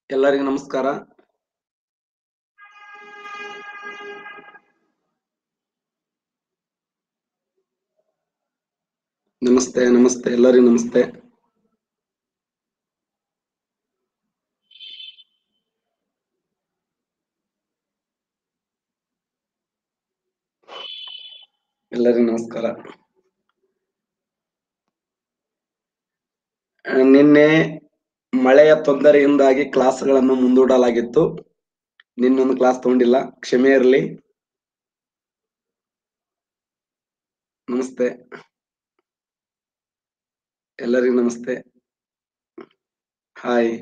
ಎಲ್ಲರಿಗೂ ನಮಸ್ಕಾರ ನಮಸ್ತೆ ನಮಸ್ತೆ ಎಲ್ಲರಿಗೂ ನಮಸ್ತೆ ಎಲ್ಲರಿಗೂ ನಮಸ್ಕಾರ ಆ, ನಿನ್ನೆ ಮಳೆಯ ತೊಂದರೆಯಿಂದಾಗಿ ಕ್ಲಾಸ್ಗಳನ್ನು ಮುಂದೂಡಲಾಗಿತ್ತು ನಿನ್ನೊಂದು ಕ್ಲಾಸ್ ತಗೊಂಡಿಲ್ಲ ಕ್ಷಮೆ ಇರಲಿ ನಮಸ್ತೆ ಎಲ್ಲರಿಗೂ ನಮಸ್ತೆ ಹಾಯ್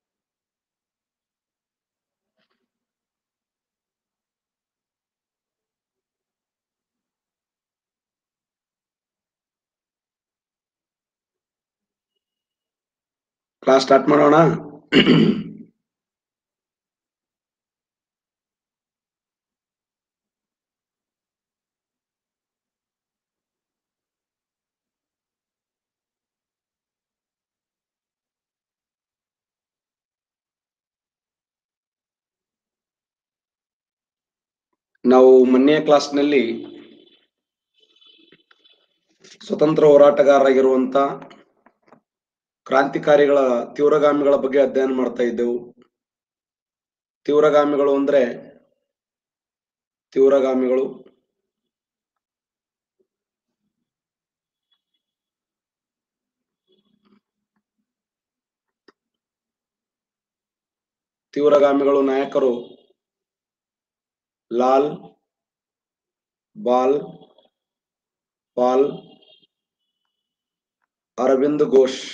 ಕ್ಲಾಸ್ ಸ್ಟಾರ್ಟ್ ಮಾಡೋಣ ನಾವು ಮೊನ್ನೆಯ ಕ್ಲಾಸ್ನಲ್ಲಿ ಸ್ವತಂತ್ರ ಹೋರಾಟಗಾರರಾಗಿರುವಂತ ಕ್ರಾಂತಿಕಾರಿಗಳ ತೀವ್ರಗಾಮಿಗಳ ಬಗ್ಗೆ ಅಧ್ಯಯನ ಮಾಡ್ತಾ ಇದ್ದೆವು ತೀವ್ರಗಾಮಿಗಳು ಅಂದ್ರೆ ತೀವ್ರಗಾಮಿಗಳು ತೀವ್ರಗಾಮಿಗಳು ನಾಯಕರು ಲಾಲ್ ಬಾಲ್ ಪಾಲ್ ಅರವಿಂದ್ ಘೋಷ್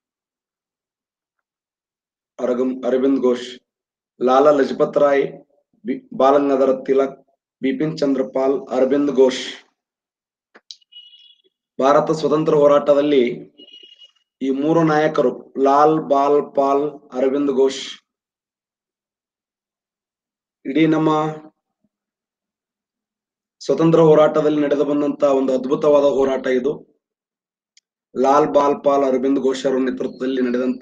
ಅರಗಂ ಅರವಿಂದ್ ಘೋಷ್ ಲಾಲಾ ಲಜಪತ್ ರಾಯ್ ಬಿ- ಬಾಲಗಂಗಾಧರ ತಿಲಕ್ ಬಿಪಿನ್ ಚಂದ್ರ ಪಾಲ್ ಅರವಿಂದ್ ಘೋಷ್ ಭಾರತ ಸ್ವತಂತ್ರ ಹೋರಾಟದಲ್ಲಿ ಈ ಮೂರು ನಾಯಕರು ಲಾಲ್ ಬಾಲ್ ಪಾಲ್ ಅರವಿಂದ್ ಘೋಷ್ ಇಡೀ ನಮ್ಮ ಸ್ವತಂತ್ರ ಹೋರಾಟದಲ್ಲಿ ನಡೆದು ಬಂದಂತ ಒಂದು ಅದ್ಭುತವಾದ ಹೋರಾಟ ಇದು ಲಾಲ್ ಬಾಲ್ ಪಾಲ್ ಅರವಿಂದ್ ಘೋಷ್ ಅವರ ನೇತೃತ್ವದಲ್ಲಿ ನಡೆದಂತ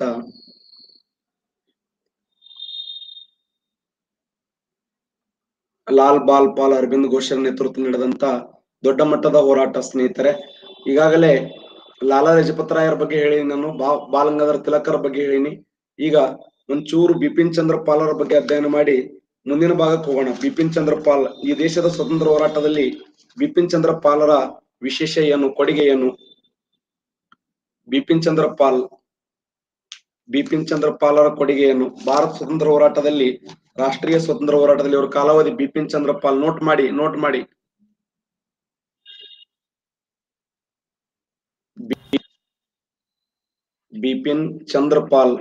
ಲಾಲ್ ಬಾಲ್ ಪಾಲ್ ಅರವಿಂದ್ ಘೋಷ್ ಅವರ ನೇತೃತ್ವದಲ್ಲಿ ನಡೆದಂತ ದೊಡ್ಡ ಮಟ್ಟದ ಹೋರಾಟ ಸ್ನೇಹಿತರೆ ಈಗಾಗಲೇ ಲಾಲಾ ಲಜಪತ್ ರಾಯರ ಬಗ್ಗೆ ಹೇಳಿ ನಾನು ಬಾ ಬಾಲಗಂಗಾಧರ ತಿಲಕರ ಬಗ್ಗೆ ಹೇಳಿನಿ ಈಗ ಒಂಚೂರು ಬಿಪಿನ್ ಚಂದ್ರ ಪಾಲರ ಬಗ್ಗೆ ಅಧ್ಯಯನ ಮಾಡಿ ಮುಂದಿನ ಭಾಗಕ್ಕೆ ಹೋಗೋಣ ಬಿಪಿನ್ ಚಂದ್ರ ಪಾಲ್ ಈ ದೇಶದ ಸ್ವತಂತ್ರ ಹೋರಾಟದಲ್ಲಿ ಬಿಪಿನ್ ಚಂದ್ರ ಪಾಲರ ವಿಶೇಷ ಏನು ಕೊಡುಗೆ ಏನು ಬಿಪಿನ್ ಚಂದ್ರ ಪಾಲ್ ಬಿಪಿನ್ ಚಂದ್ರ ಪಾಲರ ಕೊಡುಗೆ ಏನು ಭಾರತ ಸ್ವತಂತ್ರ ಹೋರಾಟದಲ್ಲಿ ರಾಷ್ಟ್ರೀಯ ಸ್ವತಂತ್ರ ಹೋರಾಟದಲ್ಲಿ ಅವರ ಕಾಲಾವಧಿ ಬಿಪಿನ್ ಚಂದ್ರ ಪಾಲ್ ನೋಟ್ ಮಾಡಿ ನೋಟ್ ಮಾಡಿ ಬಿ- ಬಿಪಿನ್ ಚಂದ್ರ ಪಾಲ್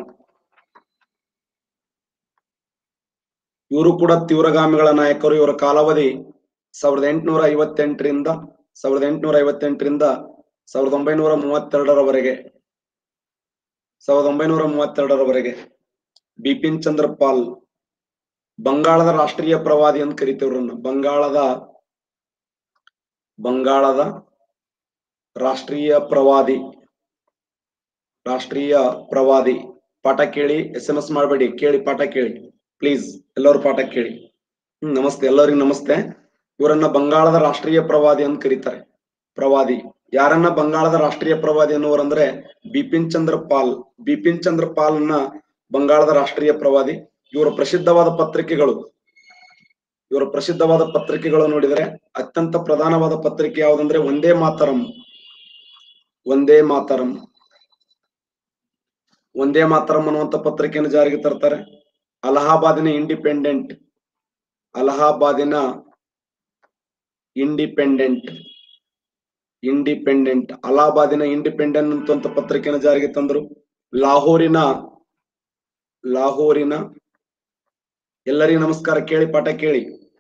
ಇವರು ಕೂಡ ತೀವ್ರಗಾಮಿಗಳ ನಾಯಕರು ಇವರ ಕಾಲಾವಧಿ ಸಾವಿರದ ಎಂಟುನೂರ ಐವತ್ತೆಂಟರಿಂದ ಸಾವಿರದ ಎಂಟುನೂರ ಐವತ್ತೆಂಟರಿಂದ ಸಾವಿರದ ಒಂಬೈನೂರ ಮೂವತ್ತೆರಡರವರೆಗೆ ಸಾವಿರದ ಒಂಬೈನೂರ ಮೂವತ್ತೆರಡರವರೆಗೆ ಬಿಪಿನ್ ಚಂದ್ರ ಪಾಲ್ ಬಂಗಾಳದ ರಾಷ್ಟ್ರೀಯ ಪ್ರವಾದಿ ಅಂತ ಕರಿತೇವ್ರನ್ನ ಬಂಗಾಳದ ಬಂಗಾಳದ ರಾಷ್ಟ್ರೀಯ ಪ್ರವಾದಿ ರಾಷ್ಟ್ರೀಯ ಪ್ರವಾದಿ ಪಾಠ ಕೇಳಿ ಎಸ್ ಎಂ ಎಸ್ ಮಾಡಬೇಡಿ ಕೇಳಿ ಪಾಠ ಕೇಳಿ ಪ್ಲೀಸ್ ಎಲ್ಲರೂ ಪಾಠ ಕೇಳಿ ಹ್ಮ್ ನಮಸ್ತೆ ಎಲ್ಲರಿಗೂ ನಮಸ್ತೆ ಇವರನ್ನ ಬಂಗಾಳದ ರಾಷ್ಟ್ರೀಯ ಪ್ರವಾದಿ ಅಂತ ಕರೀತಾರೆ ಪ್ರವಾದಿ ಯಾರನ್ನ ಬಂಗಾಳದ ರಾಷ್ಟ್ರೀಯ ಪ್ರವಾದಿ ಅನ್ನುವರಂದ್ರೆ ಬಿಪಿನ್ ಚಂದ್ರ ಪಾಲ್ ಬಿಪಿನ್ ಚಂದ್ರ ಪಾಲ್ನ ಬಂಗಾಳದ ರಾಷ್ಟ್ರೀಯ ಪ್ರವಾದಿ ಇವರ ಪ್ರಸಿದ್ಧವಾದ ಪತ್ರಿಕೆಗಳು ಇವರ ಪ್ರಸಿದ್ಧವಾದ ಪತ್ರಿಕೆಗಳು ನೋಡಿದರೆ ಅತ್ಯಂತ ಪ್ರಧಾನವಾದ ಪತ್ರಿಕೆ ಯಾವುದಂದ್ರೆ ಒಂದೇ ಮಾತರಂ ಒಂದೇ ಮಾತರಂ ಒಂದೇ ಮಾತರಂ ಅನ್ನುವಂತ ಪತ್ರಿಕೆಯನ್ನು ಜಾರಿಗೆ ತರ್ತಾರೆ ಅಲಹಾಬಾದಿನ ಇಂಡಿಪೆಂಡೆಂಟ್ ಅಲಹಾಬಾದಿನ ಇಂಡಿಪೆಂಡೆಂಟ್ ಇಂಡಿಪೆಂಡೆಂಟ್ ಅಲಹಾಬಾದಿನ ಇಂಡಿಪೆಂಡೆಂಟ್ ಅಂತ ಪತ್ರಿಕೆಯನ್ನು ಜಾರಿಗೆ ತಂದರು ಲಾಹೋರಿನ ಲಾಹೋರಿನ ಎಲ್ಲರಿಗೂ ನಮಸ್ಕಾರ ಕೇಳಿ ಪಾಠ ಕೇಳಿ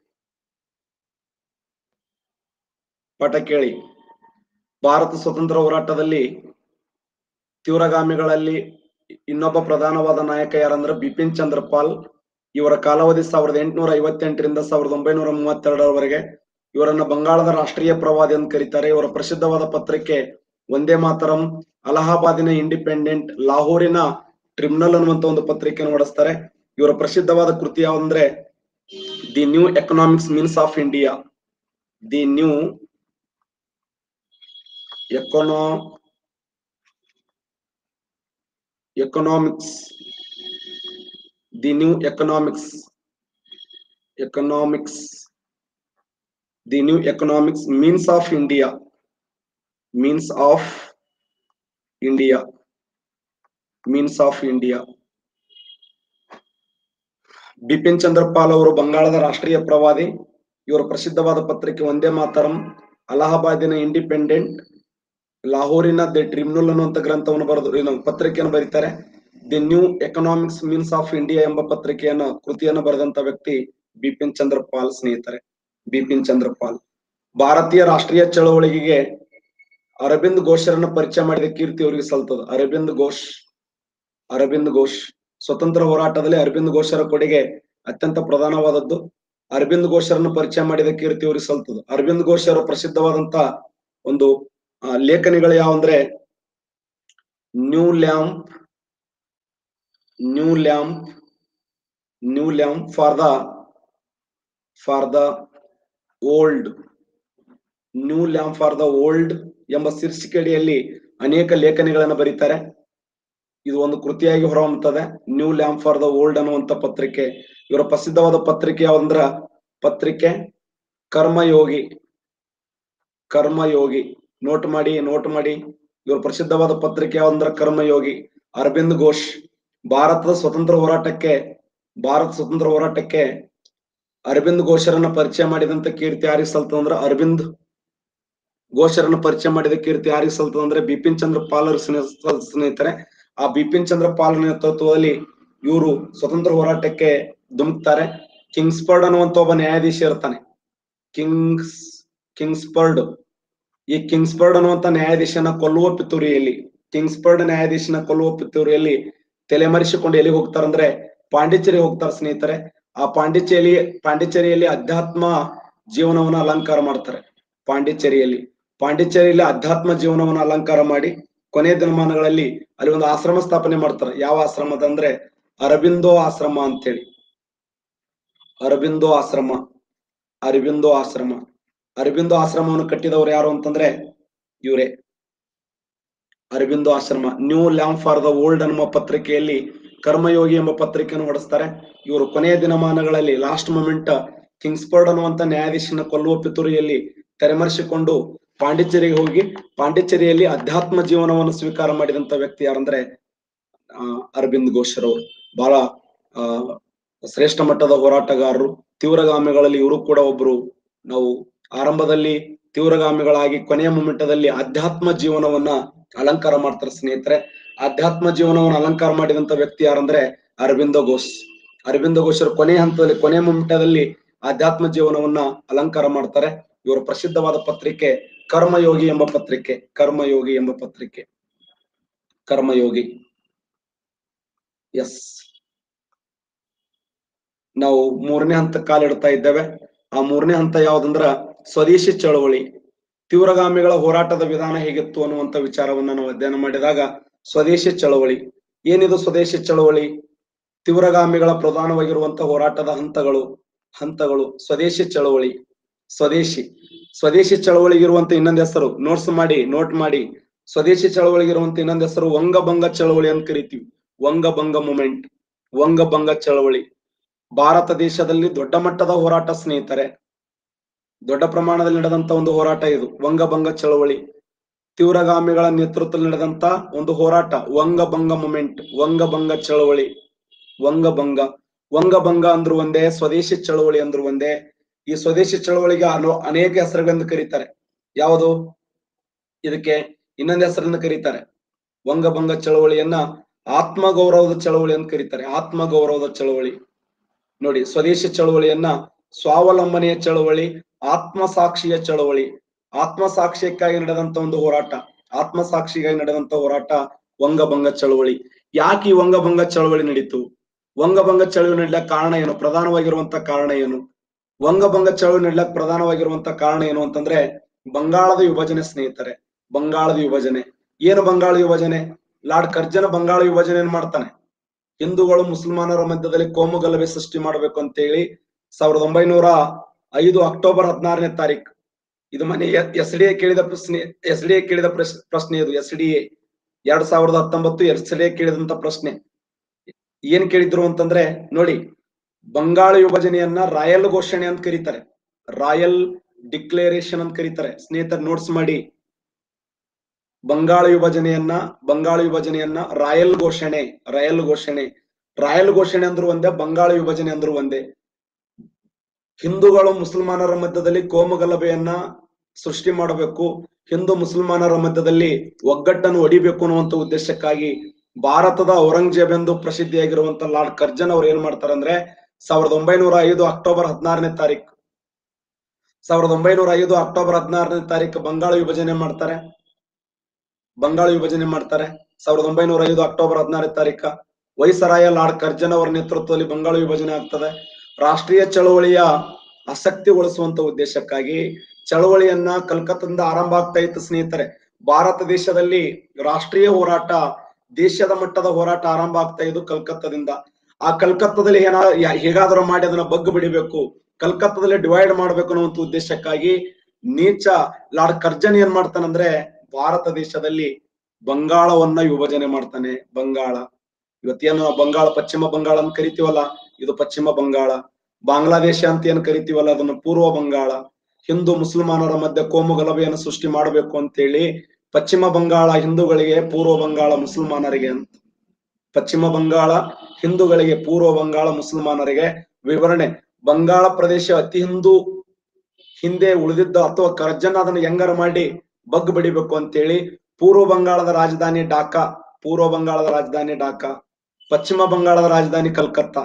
ಪಾಠ ಕೇಳಿ ಭಾರತ ಸ್ವತಂತ್ರ ಹೋರಾಟದಲ್ಲಿ ತೀವ್ರಗಾಮಿಗಳಲ್ಲಿ ಇನ್ನೊಬ್ಬ ಪ್ರಧಾನವಾದ ನಾಯಕ ಯಾರಂದ್ರೆ ಬಿಪಿನ್ ಚಂದ್ರ ಪಾಲ್ ಇವರ ಕಾಲಾವಧಿ ಸಾವಿರದ ಎಂಟುನೂರ ಐವತ್ತೆಂಟರಿಂದ ಸಾವಿರದ ಒಂಬೈನೂರ ಮೂವತ್ತೆರಡರವರೆಗೆ ಇವರನ್ನ ಬಂಗಾಳದ ರಾಷ್ಟ್ರೀಯ ಪ್ರವಾದಿ ಅಂತ ಕರೀತಾರೆ ಇವರ ಪ್ರಸಿದ್ಧವಾದ ಪತ್ರಿಕೆ ಒಂದೇ ಮಾತರಂ ಅಲಹಾಬಾದಿನ ಇಂಡಿಪೆಂಡೆಂಟ್ ಲಾಹೋರಿನ ಟ್ರಿಬ್ಯುನಲ್ ಅನ್ನುವಂತ ಒಂದು ಪತ್ರಿಕೆಯನ್ನು ಹೊಡೆಸ್ತಾರೆ ಇವರ ಪ್ರಸಿದ್ಧವಾದ ಕೃತಿ ಯಾವಂದ್ರೆ the new economics means of India the new ಎಕನೋ economics the new economics economics the new economics means of India means of India means of India Bipin Chandrapal ಅವರು ಬಂಗಾಳದ ರಾಷ್ಟ್ರೀಯ ಪ್ರವಾದಿ ಇವರ ಪ್ರಸಿದ್ಧವಾದ ಪತ್ರಿಕೆ ಒಂದೇ ಮಾತರಂ ಅಲಹಾಬಾದಿನ ಇಂಡಿಪೆಂಡೆಂಟ್ ಲಾಹೋರಿನ ದಿ ಟ್ರಿಬ್ಯುನಲ್ ಅನ್ನುವಂತ ಗ್ರಂಥವನ್ನು ಬರೆದು ಏನು ಪತ್ರಿಕೆಯನ್ನು ಬರೀತಾರೆ the new economics means of India ಎಂಬ ಪತ್ರಿಕೆಯನ್ನು ಕೃತಿಯನ್ನು ಬರೆದಂತ ವ್ಯಕ್ತಿ ಬಿಪಿನ್ ಚಂದ್ರಪಾಲ್ ಸ್ನೇಹಿತರೆ ಬಿಪಿನ್ ಚಂದ್ರಪಾಲ್ ಭಾರತೀಯ ರಾಷ್ಟ್ರೀಯ ಚಳವಳಿಗೆ ಅರವಿಂದ್ ಘೋಷರನ್ನ ಪರಿಚಯ ಮಾಡಿದ ಕೀರ್ತಿ ಅವರಿಗೆ ಸಲ್ತದ ಅರವಿಂದ್ ಘೋಷ್ ಅರವಿಂದ್ ಘೋಷ್ ಸ್ವತಂತ್ರ ಹೋರಾಟದಲ್ಲಿ ಅರವಿಂದ್ ಘೋಷರ ಕೊಡುಗೆ ಅತ್ಯಂತ ಪ್ರಧಾನವಾದದ್ದು ಅರವಿಂದ್ ಘೋಷರನ್ನು ಪರಿಚಯ ಮಾಡಿದ ಕೀರ್ತಿ ಅವರಿಗೆ ಸಲ್ತದ ಅರವಿಂದ್ ಘೋಷರ ಪ್ರಸಿದ್ಧವಾದಂತ ಒಂದು ಆ, ಲೇಖನಿಗಳು ಯಾವಂದ್ರೆ new lamp new lamp new lamp for the for the old new lamp for the old ಎಂಬ ಶೀರ್ಷಿಕೆಯಡಿಯಲ್ಲಿ ಅನೇಕ ಲೇಖನಿಗಳನ್ನು ಬರೀತಾರೆ ಇದು ಒಂದು ಕೃತಿಯಾಗಿ ಹೊರಹೊಮ್ಮುತ್ತದೆ new lamp for the old ಅನ್ನುವಂತ ಪತ್ರಿಕೆ ಇವರ ಪ್ರಸಿದ್ಧವಾದ ಪತ್ರಿಕೆ ಯಾವಂದ್ರ ಪತ್ರಿಕೆ ಕರ್ಮಯೋಗಿ ಕರ್ಮಯೋಗಿ ನೋಟ್ ಮಾಡಿ ನೋಟ್ ಮಾಡಿ ಇವರ ಪ್ರಸಿದ್ಧವಾದ ಪತ್ರಿಕೆ ಯಾವಂದ್ರ ಕರ್ಮಯೋಗಿ ಅರವಿಂದ್ ಘೋಷ್ ಭಾರತದ ಸ್ವತಂತ್ರ ಹೋರಾಟಕ್ಕೆ ಭಾರತ ಸ್ವತಂತ್ರ ಹೋರಾಟಕ್ಕೆ ಅರವಿಂದ್ ಘೋಷರನ್ನ ಪರಿಚಯ ಮಾಡಿದಂತ ಕೀರ್ತಿ ಯಾರಿಗೆ ಸಲ್ತದ ಅಂದ್ರ ಅರವಿಂದ್ ಘೋಷರನ್ನ ಪರಿಚಯ ಮಾಡಿದ ಕೀರ್ತಿ ಯಾರಿಗೆ ಸಲ್ತದ ಅಂದ್ರೆ ಬಿಪಿನ್ ಚಂದ್ರ ಪಾಲರ್ ಸ್ನೇಹಿತರೆ ಆ ಬಿಪಿನ್ ಚಂದ್ರ ಪಾಲ್ ನೇತೃತ್ವದಲ್ಲಿ ಇವರು ಸ್ವತಂತ್ರ ಹೋರಾಟಕ್ಕೆ ಧುಮುಕ್ತಾರೆ ಕಿಂಗ್ಸ್ಪರ್ಡ್ ಅನ್ನುವಂತ ಒಬ್ಬ ನ್ಯಾಯಾಧೀಶ ಇರ್ತಾನೆ ಕಿಂಗ್ಸ್ ಕಿಂಗ್ಸ್ಪರ್ಡ್ ಈ ಕಿಂಗ್ಸ್ಬರ್ಡ್ ಅನ್ನುವಂತ ನ್ಯಾಯಾಧೀಶನ ಕೊಲ್ಲುವ ಪಿತೂರಿಯಲ್ಲಿ ಕಿಂಗ್ಸ್ಬರ್ಡ್ ನ್ಯಾಯಾಧೀಶನ ಕೊಲ್ಲುವ ಪಿತೂರಿಯಲ್ಲಿ ತಲೆಮರೆಸಿಕೊಂಡು ಎಲ್ಲಿಗೆ ಹೋಗ್ತಾರಂದ್ರೆ ಪಾಂಡಿಚೇರಿ ಹೋಗ್ತಾರೆ ಸ್ನೇಹಿತರೆ ಆ ಪಾಂಡಿಚೇರಿ ಪಾಂಡಿಚೇರಿಯಲ್ಲಿ ಅಧ್ಯಾತ್ಮ ಜೀವನವನ್ನ ಅಲಂಕಾರ ಮಾಡ್ತಾರೆ ಪಾಂಡಿಚೇರಿಯಲ್ಲಿ ಪಾಂಡಿಚೇರಿಯಲ್ಲಿ ಅಧ್ಯಾತ್ಮ ಜೀವನವನ್ನ ಅಲಂಕಾರ ಮಾಡಿ ಕೊನೆಯ ದಿನಮಾನಗಳಲ್ಲಿ ಅಲ್ಲಿ ಒಂದು ಆಶ್ರಮ ಸ್ಥಾಪನೆ ಮಾಡ್ತಾರೆ ಯಾವ ಆಶ್ರಮದ ಅಂದ್ರೆ ಅರಬಿಂದೋ ಆಶ್ರಮ ಅಂತೇಳಿ ಅರಬಿಂದೋ ಆಶ್ರಮ ಅರಬಿಂದೋ ಆಶ್ರಮ ಅರಬಿಂದೋ ಆಶ್ರಮವನ್ನು ಕಟ್ಟಿದವರು ಯಾರು ಅಂತಂದ್ರೆ ಇವರೇ Aurobindo Ashram new lamp for the old ಅನ್ನುವ ಪತ್ರಿಕೆಯಲ್ಲಿ ಕರ್ಮಯೋಗಿ ಎಂಬ ಪತ್ರಿಕೆಯನ್ನು ಹೊಡೆಸ್ತಾರೆ ಇವರು ಕೊನೆಯ ದಿನಮಾನಗಳಲ್ಲಿ ಲಾಸ್ಟ್ ಮೊಮೆಂಟ್ ಕಿಂಗ್ಸ್ಪರ್ಡ್ ಅನ್ನುವಂತ ನ್ಯಾಯಾಧೀಶನ ಕೊಲ್ಲುವ ಪಿತೂರಿಯಲ್ಲಿ ತೆರೆಮರೆಸಿಕೊಂಡು ಪಾಂಡಿಚೇರಿಗೆ ಹೋಗಿ ಪಾಂಡಿಚೇರಿಯಲ್ಲಿ ಅಧ್ಯಾತ್ಮ ಜೀವನವನ್ನು ಸ್ವೀಕಾರ ಮಾಡಿದಂತ ವ್ಯಕ್ತಿ ಯಾರಂದ್ರೆ ಆ, ಅರವಿಂದ್ ಘೋಷರವರು ಬಹಳ ಆ ಶ್ರೇಷ್ಠ ಮಟ್ಟದ ಹೋರಾಟಗಾರರು ತೀವ್ರಗಾಮಿಗಳಲ್ಲಿ ಇವರು ಕೂಡ ಒಬ್ರು ನಾವು ಆರಂಭದಲ್ಲಿ ತೀವ್ರಗಾಮಿಗಳಾಗಿ ಕೊನೆಯ ಮೊಮೆಂಟದಲ್ಲಿ ಅಧ್ಯಾತ್ಮ ಜೀವನವನ್ನ ಅಲಂಕಾರ ಮಾಡ್ತಾರೆ ಸ್ನೇಹಿತರೆ ಅಧ್ಯಾತ್ಮ ಜೀವನವನ್ನು ಅಲಂಕಾರ ಮಾಡಿದಂತ ವ್ಯಕ್ತಿ ಯಾರಂದ್ರೆ ಅರವಿಂದ ಘೋಷ್ ಅರವಿಂದ ಘೋಷರು ಕೊನೆಯ ಹಂತದಲ್ಲಿ ಕೊನೆಯ ಮೊಮೆಂಟದಲ್ಲಿ ಆಧ್ಯಾತ್ಮ ಜೀವನವನ್ನ ಅಲಂಕಾರ ಮಾಡ್ತಾರೆ ಇವರ ಪ್ರಸಿದ್ಧವಾದ ಪತ್ರಿಕೆ ಕರ್ಮಯೋಗಿ ಎಂಬ ಪತ್ರಿಕೆ ಕರ್ಮಯೋಗಿ ಎಂಬ ಪತ್ರಿಕೆ ಕರ್ಮಯೋಗಿ ಎಸ್ ನಾವು ಮೂರನೇ ಹಂತ ಕಾಲಿಡ್ತಾ ಇದ್ದೇವೆ ಆ ಮೂರನೇ ಹಂತ ಯಾವ್ದಂದ್ರ ಸ್ವದೇಶಿ ಚಳವಳಿ ತೀವ್ರಗಾಮಿಗಳ ಹೋರಾಟದ ವಿಧಾನ ಹೇಗಿತ್ತು ಅನ್ನುವಂತ ವಿಚಾರವನ್ನ ನಾವು ಅಧ್ಯಯನ ಮಾಡಿದಾಗ ಸ್ವದೇಶಿ ಚಳವಳಿ ಏನಿದು ಸ್ವದೇಶಿ ಚಳವಳಿ ತೀವ್ರಗಾಮಿಗಳ ಪ್ರಧಾನವಾಗಿರುವಂತ ಹೋರಾಟದ ಹಂತಗಳು ಹಂತಗಳು ಸ್ವದೇಶಿ ಚಳವಳಿ ಸ್ವದೇಶಿ ಸ್ವದೇಶಿ ಚಳವಳಿಗಿರುವಂತ ಇನ್ನೊಂದು ಹೆಸರು ನೋಟ್ಸ್ ಮಾಡಿ ನೋಟ್ ಮಾಡಿ ಸ್ವದೇಶಿ ಚಳವಳಿಗಿರುವಂತ ಇನ್ನೊಂದು ಹೆಸರು ವಂಗಭಂಗ ಚಳವಳಿ ಅಂತ ಕರಿತೀವಿ ವಂಗಭಂಗ ಮೂಮೆಂಟ್ ವಂಗಭಂಗ ಚಳವಳಿ ಭಾರತ ದೇಶದಲ್ಲಿ ದೊಡ್ಡ ಮಟ್ಟದ ಹೋರಾಟ ಸ್ನೇಹಿತರೆ ದೊಡ್ಡ ಪ್ರಮಾಣದಲ್ಲಿ ನಡೆದಂತ ಒಂದು ಹೋರಾಟ ಇದು ವಂಗಭಂಗ ಚಳವಳಿ ತೀವ್ರಗಾಮಿಗಳ ನೇತೃತ್ವದಲ್ಲಿ ನಡೆದಂತ ಒಂದು ಹೋರಾಟ ವಂಗಭಂಗ ಮೂಮೆಂಟ್ ವಂಗಭಂಗ ಚಳವಳಿ ವಂಗಭಂಗ ವಂಗಭಂಗ ಅಂದ್ರು ಒಂದೇ ಸ್ವದೇಶಿ ಚಳವಳಿ ಅಂದ್ರು ಒಂದೇ ಈ ಸ್ವದೇಶಿ ಚಳವಳಿಗೆ ಹಲವು ಅನೇಕ ಹೆಸರುಗಳಿಂದ ಕರೀತಾರೆ ಯಾವುದು ಇದಕ್ಕೆ ಇನ್ನೊಂದು ಹೆಸರನ್ನು ಕರೀತಾರೆ ವಂಗಭಂಗ ಚಳವಳಿಯನ್ನ ಆತ್ಮಗೌರವದ ಚಳವಳಿ ಅಂತ ಕರೀತಾರೆ ಆತ್ಮಗೌರವದ ಚಳವಳಿ ನೋಡಿ ಸ್ವದೇಶಿ ಚಳವಳಿಯನ್ನ ಸ್ವಾವಲಂಬನೆಯ ಚಳವಳಿ ಆತ್ಮಸಾಕ್ಷಿಯ ಚಳವಳಿ ಆತ್ಮಸಾಕ್ಷ್ಯಕ್ಕಾಗಿ ನಡೆದಂತ ಒಂದು ಹೋರಾಟ ಆತ್ಮಸಾಕ್ಷಿಗಾಗಿ ನಡೆದಂತ ಹೋರಾಟ ವಂಗಭಂಗ ಚಳವಳಿ ಯಾಕೆ ಈ ವಂಗಭಂಗ ಚಳವಳಿ ನಡೀತು ವಂಗಭಂಗ ಚಳವಳಿ ನಡೀಲಕ್ ಕಾರಣ ಏನು ಪ್ರಧಾನವಾಗಿರುವಂತ ಕಾರಣ ಏನು ವಂಗಭಂಗ ಚಳವಳಿ ನಡೀಲಕ್ ಪ್ರಧಾನವಾಗಿರುವಂತ ಕಾರಣ ಏನು ಅಂತಂದ್ರೆ ಬಂಗಾಳದ ವಿಭಜನೆ ಸ್ನೇಹಿತರೆ ಬಂಗಾಳದ ವಿಭಜನೆ ಏನು ಬಂಗಾಳ ವಿಭಜನೆ ಲಾರ್ಡ್ ಕರ್ಜನ ಬಂಗಾಳ ವಿಭಜನೆ ಮಾಡ್ತಾನೆ ಹಿಂದೂಗಳು ಮುಸಲ್ಮಾನರ ಮಧ್ಯದಲ್ಲಿ ಕೋಮು ಗಲಭೆ ಸೃಷ್ಟಿ ಮಾಡಬೇಕು ಅಂತ ಹೇಳಿ ಸಾವಿರದ ಒಂಬೈನೂರ ಐದು ಅಕ್ಟೋಬರ್ ಹದಿನಾರನೇ ತಾರೀಕು ಇದು ಮನೆ ಎಸ್ ಡಿ ಎ ಕೇಳಿದ ಪ್ರಶ್ನೆ ಎಸ್ ಡಿ ಎ ಕೇಳಿದ ಪ್ರಶ್- ಪ್ರಶ್ನೆ ಇದು ಎಸ್ ಡಿ ಎ ಎರಡ್ ಸಾವಿರದ ಹತ್ತೊಂಬತ್ತು ಎಸ್ ಡಿ ಎ ಕೇಳಿದಂತ ಪ್ರಶ್ನೆ ಏನ್ ಕೇಳಿದ್ರು ಅಂತಂದ್ರೆ ನೋಡಿ ಬಂಗಾಳ ವಿಭಜನೆಯನ್ನ ರಾಯಲ್ ಘೋಷಣೆ ಅಂತ ಕರೀತಾರೆ ರಾಯಲ್ ಡಿಕ್ಲೇರೇಷನ್ ಅಂತ ಕರೀತಾರೆ ಸ್ನೇಹಿತರ ನೋಟ್ಸ್ ಮಾಡಿ ಬಂಗಾಳ ವಿಭಜನೆಯನ್ನ ಬಂಗಾಳ ವಿಭಜನೆಯನ್ನ ರಾಯಲ್ ಘೋಷಣೆ ರಾಯಲ್ ಘೋಷಣೆ ರಾಯಲ್ ಘೋಷಣೆ ಅಂದ್ರು ಒಂದೇ ಬಂಗಾಳ ವಿಭಜನೆ ಅಂದ್ರು ಒಂದೇ ಹಿಂದೂಗಳು ಮುಸಲ್ಮಾನರ ಮಧ್ಯದಲ್ಲಿ ಕೋಮು ಗಲಭೆಯನ್ನ ಸೃಷ್ಟಿ ಮಾಡಬೇಕು ಹಿಂದೂ ಮುಸಲ್ಮಾನರ ಮಧ್ಯದಲ್ಲಿ ಒಗ್ಗಟ್ಟನ್ನು ಒಡಿಬೇಕು ಅನ್ನುವಂತ ಉದ್ದೇಶಕ್ಕಾಗಿ ಭಾರತದ ಔರಂಗಜೇಬ್ ಎಂದು ಪ್ರಸಿದ್ಧಿಯಾಗಿರುವಂತ ಲಾರ್ಡ್ ಕರ್ಜನ್ ಅವ್ರು ಏನ್ ಮಾಡ್ತಾರೆ ಅಂದ್ರೆ ಸಾವಿರದ ಒಂಬೈನೂರ ಐದು ಅಕ್ಟೋಬರ್ ಹದಿನಾರನೇ ತಾರೀಕು ಸಾವಿರದ ಒಂಬೈನೂರ ಐದು ಅಕ್ಟೋಬರ್ ಹದಿನಾರನೇ ತಾರೀಕು ಬಂಗಾಳ ವಿಭಜನೆ ಮಾಡ್ತಾರೆ ಬಂಗಾಳ ವಿಭಜನೆ ಮಾಡ್ತಾರೆ ಸಾವಿರದ ಒಂಬೈನೂರ ಐದು ಅಕ್ಟೋಬರ್ ಹದಿನಾರನೇ ತಾರೀಕ ವೈಸರಾಯ ಲಾರ್ಡ್ ಕರ್ಜನ್ ಅವರ ನೇತೃತ್ವದಲ್ಲಿ ಬಂಗಾಳ ವಿಭಜನೆ ಆಗ್ತದೆ ರಾಷ್ಟ್ರೀಯ ಚಳವಳಿಯ ಆಸಕ್ತಿಗೊಳಿಸುವಂತ ಉದ್ದೇಶಕ್ಕಾಗಿ ಚಳವಳಿಯನ್ನ ಕಲ್ಕತ್ತದಿಂದ ಆರಂಭ ಆಗ್ತಾ ಇತ್ತು ಸ್ನೇಹಿತರೆ ಭಾರತ ದೇಶದಲ್ಲಿ ರಾಷ್ಟ್ರೀಯ ಹೋರಾಟ ದೇಶದ ಮಟ್ಟದ ಹೋರಾಟ ಆರಂಭ ಆಗ್ತಾ ಇದ್ದು ಕಲ್ಕತ್ತದಿಂದ ಆ ಕಲ್ಕತ್ತದಲ್ಲಿ ಏನ ಯಾ- ಹೇಗಾದರೂ ಮಾಡಿ ಅದನ್ನ ಬಗ್ಗು ಬಿಡಿಬೇಕು ಕಲ್ಕತ್ತದಲ್ಲಿ ಡಿವೈಡ್ ಮಾಡ್ಬೇಕು ಅನ್ನುವಂತ ಉದ್ದೇಶಕ್ಕಾಗಿ ನೀಚ ಲಾರ್ಡ್ ಕರ್ಜನ್ ಏನ್ ಮಾಡ್ತಾನಂದ್ರೆ ಭಾರತ ದೇಶದಲ್ಲಿ ಬಂಗಾಳವನ್ನ ವಿಭಜನೆ ಮಾಡ್ತಾನೆ ಬಂಗಾಳ ಇವತ್ತೇನು ನಾವು ಬಂಗಾಳ ಪಶ್ಚಿಮ ಬಂಗಾಳ ಅಂತ ಕರಿತೀವಲ್ಲ ಇದು ಪಶ್ಚಿಮ ಬಂಗಾಳ ಬಾಂಗ್ಲಾದೇಶ ಅಂತ ಏನ್ ಕರಿತೀವಲ್ಲ ಅದನ್ನ ಪೂರ್ವ ಬಂಗಾಳ ಹಿಂದೂ ಮುಸಲ್ಮಾನರ ಮಧ್ಯೆ ಕೋಮು ಗಲಭೆಯನ್ನು ಸೃಷ್ಟಿ ಮಾಡಬೇಕು ಅಂತೇಳಿ ಪಶ್ಚಿಮ ಬಂಗಾಳ ಹಿಂದೂಗಳಿಗೆ ಪೂರ್ವ ಬಂಗಾಳ ಮುಸಲ್ಮಾನರಿಗೆ ಅಂತ ಪಶ್ಚಿಮ ಬಂಗಾಳ ಹಿಂದೂಗಳಿಗೆ ಪೂರ್ವ ಬಂಗಾಳ ಮುಸಲ್ಮಾನರಿಗೆ ವಿವರಣೆ ಬಂಗಾಳ ಪ್ರದೇಶ ಅತಿ ಹಿಂದೂ ಹಿಂದೆ ಉಳಿದಿದ್ದ ಅಥವಾ ಕರ್ಜನ್ ಅದನ್ನ ಹೆಂಗಾರ ಮಾಡಿ ಬಗ್ ಬಡಿಬೇಕು ಅಂತೇಳಿ ಪೂರ್ವ ಬಂಗಾಳದ ರಾಜಧಾನಿ ಢಾಕಾ ಪೂರ್ವ ಬಂಗಾಳದ ರಾಜಧಾನಿ ಢಾಕಾ ಪಶ್ಚಿಮ ಬಂಗಾಳದ ರಾಜಧಾನಿ ಕಲ್ಕತ್ತಾ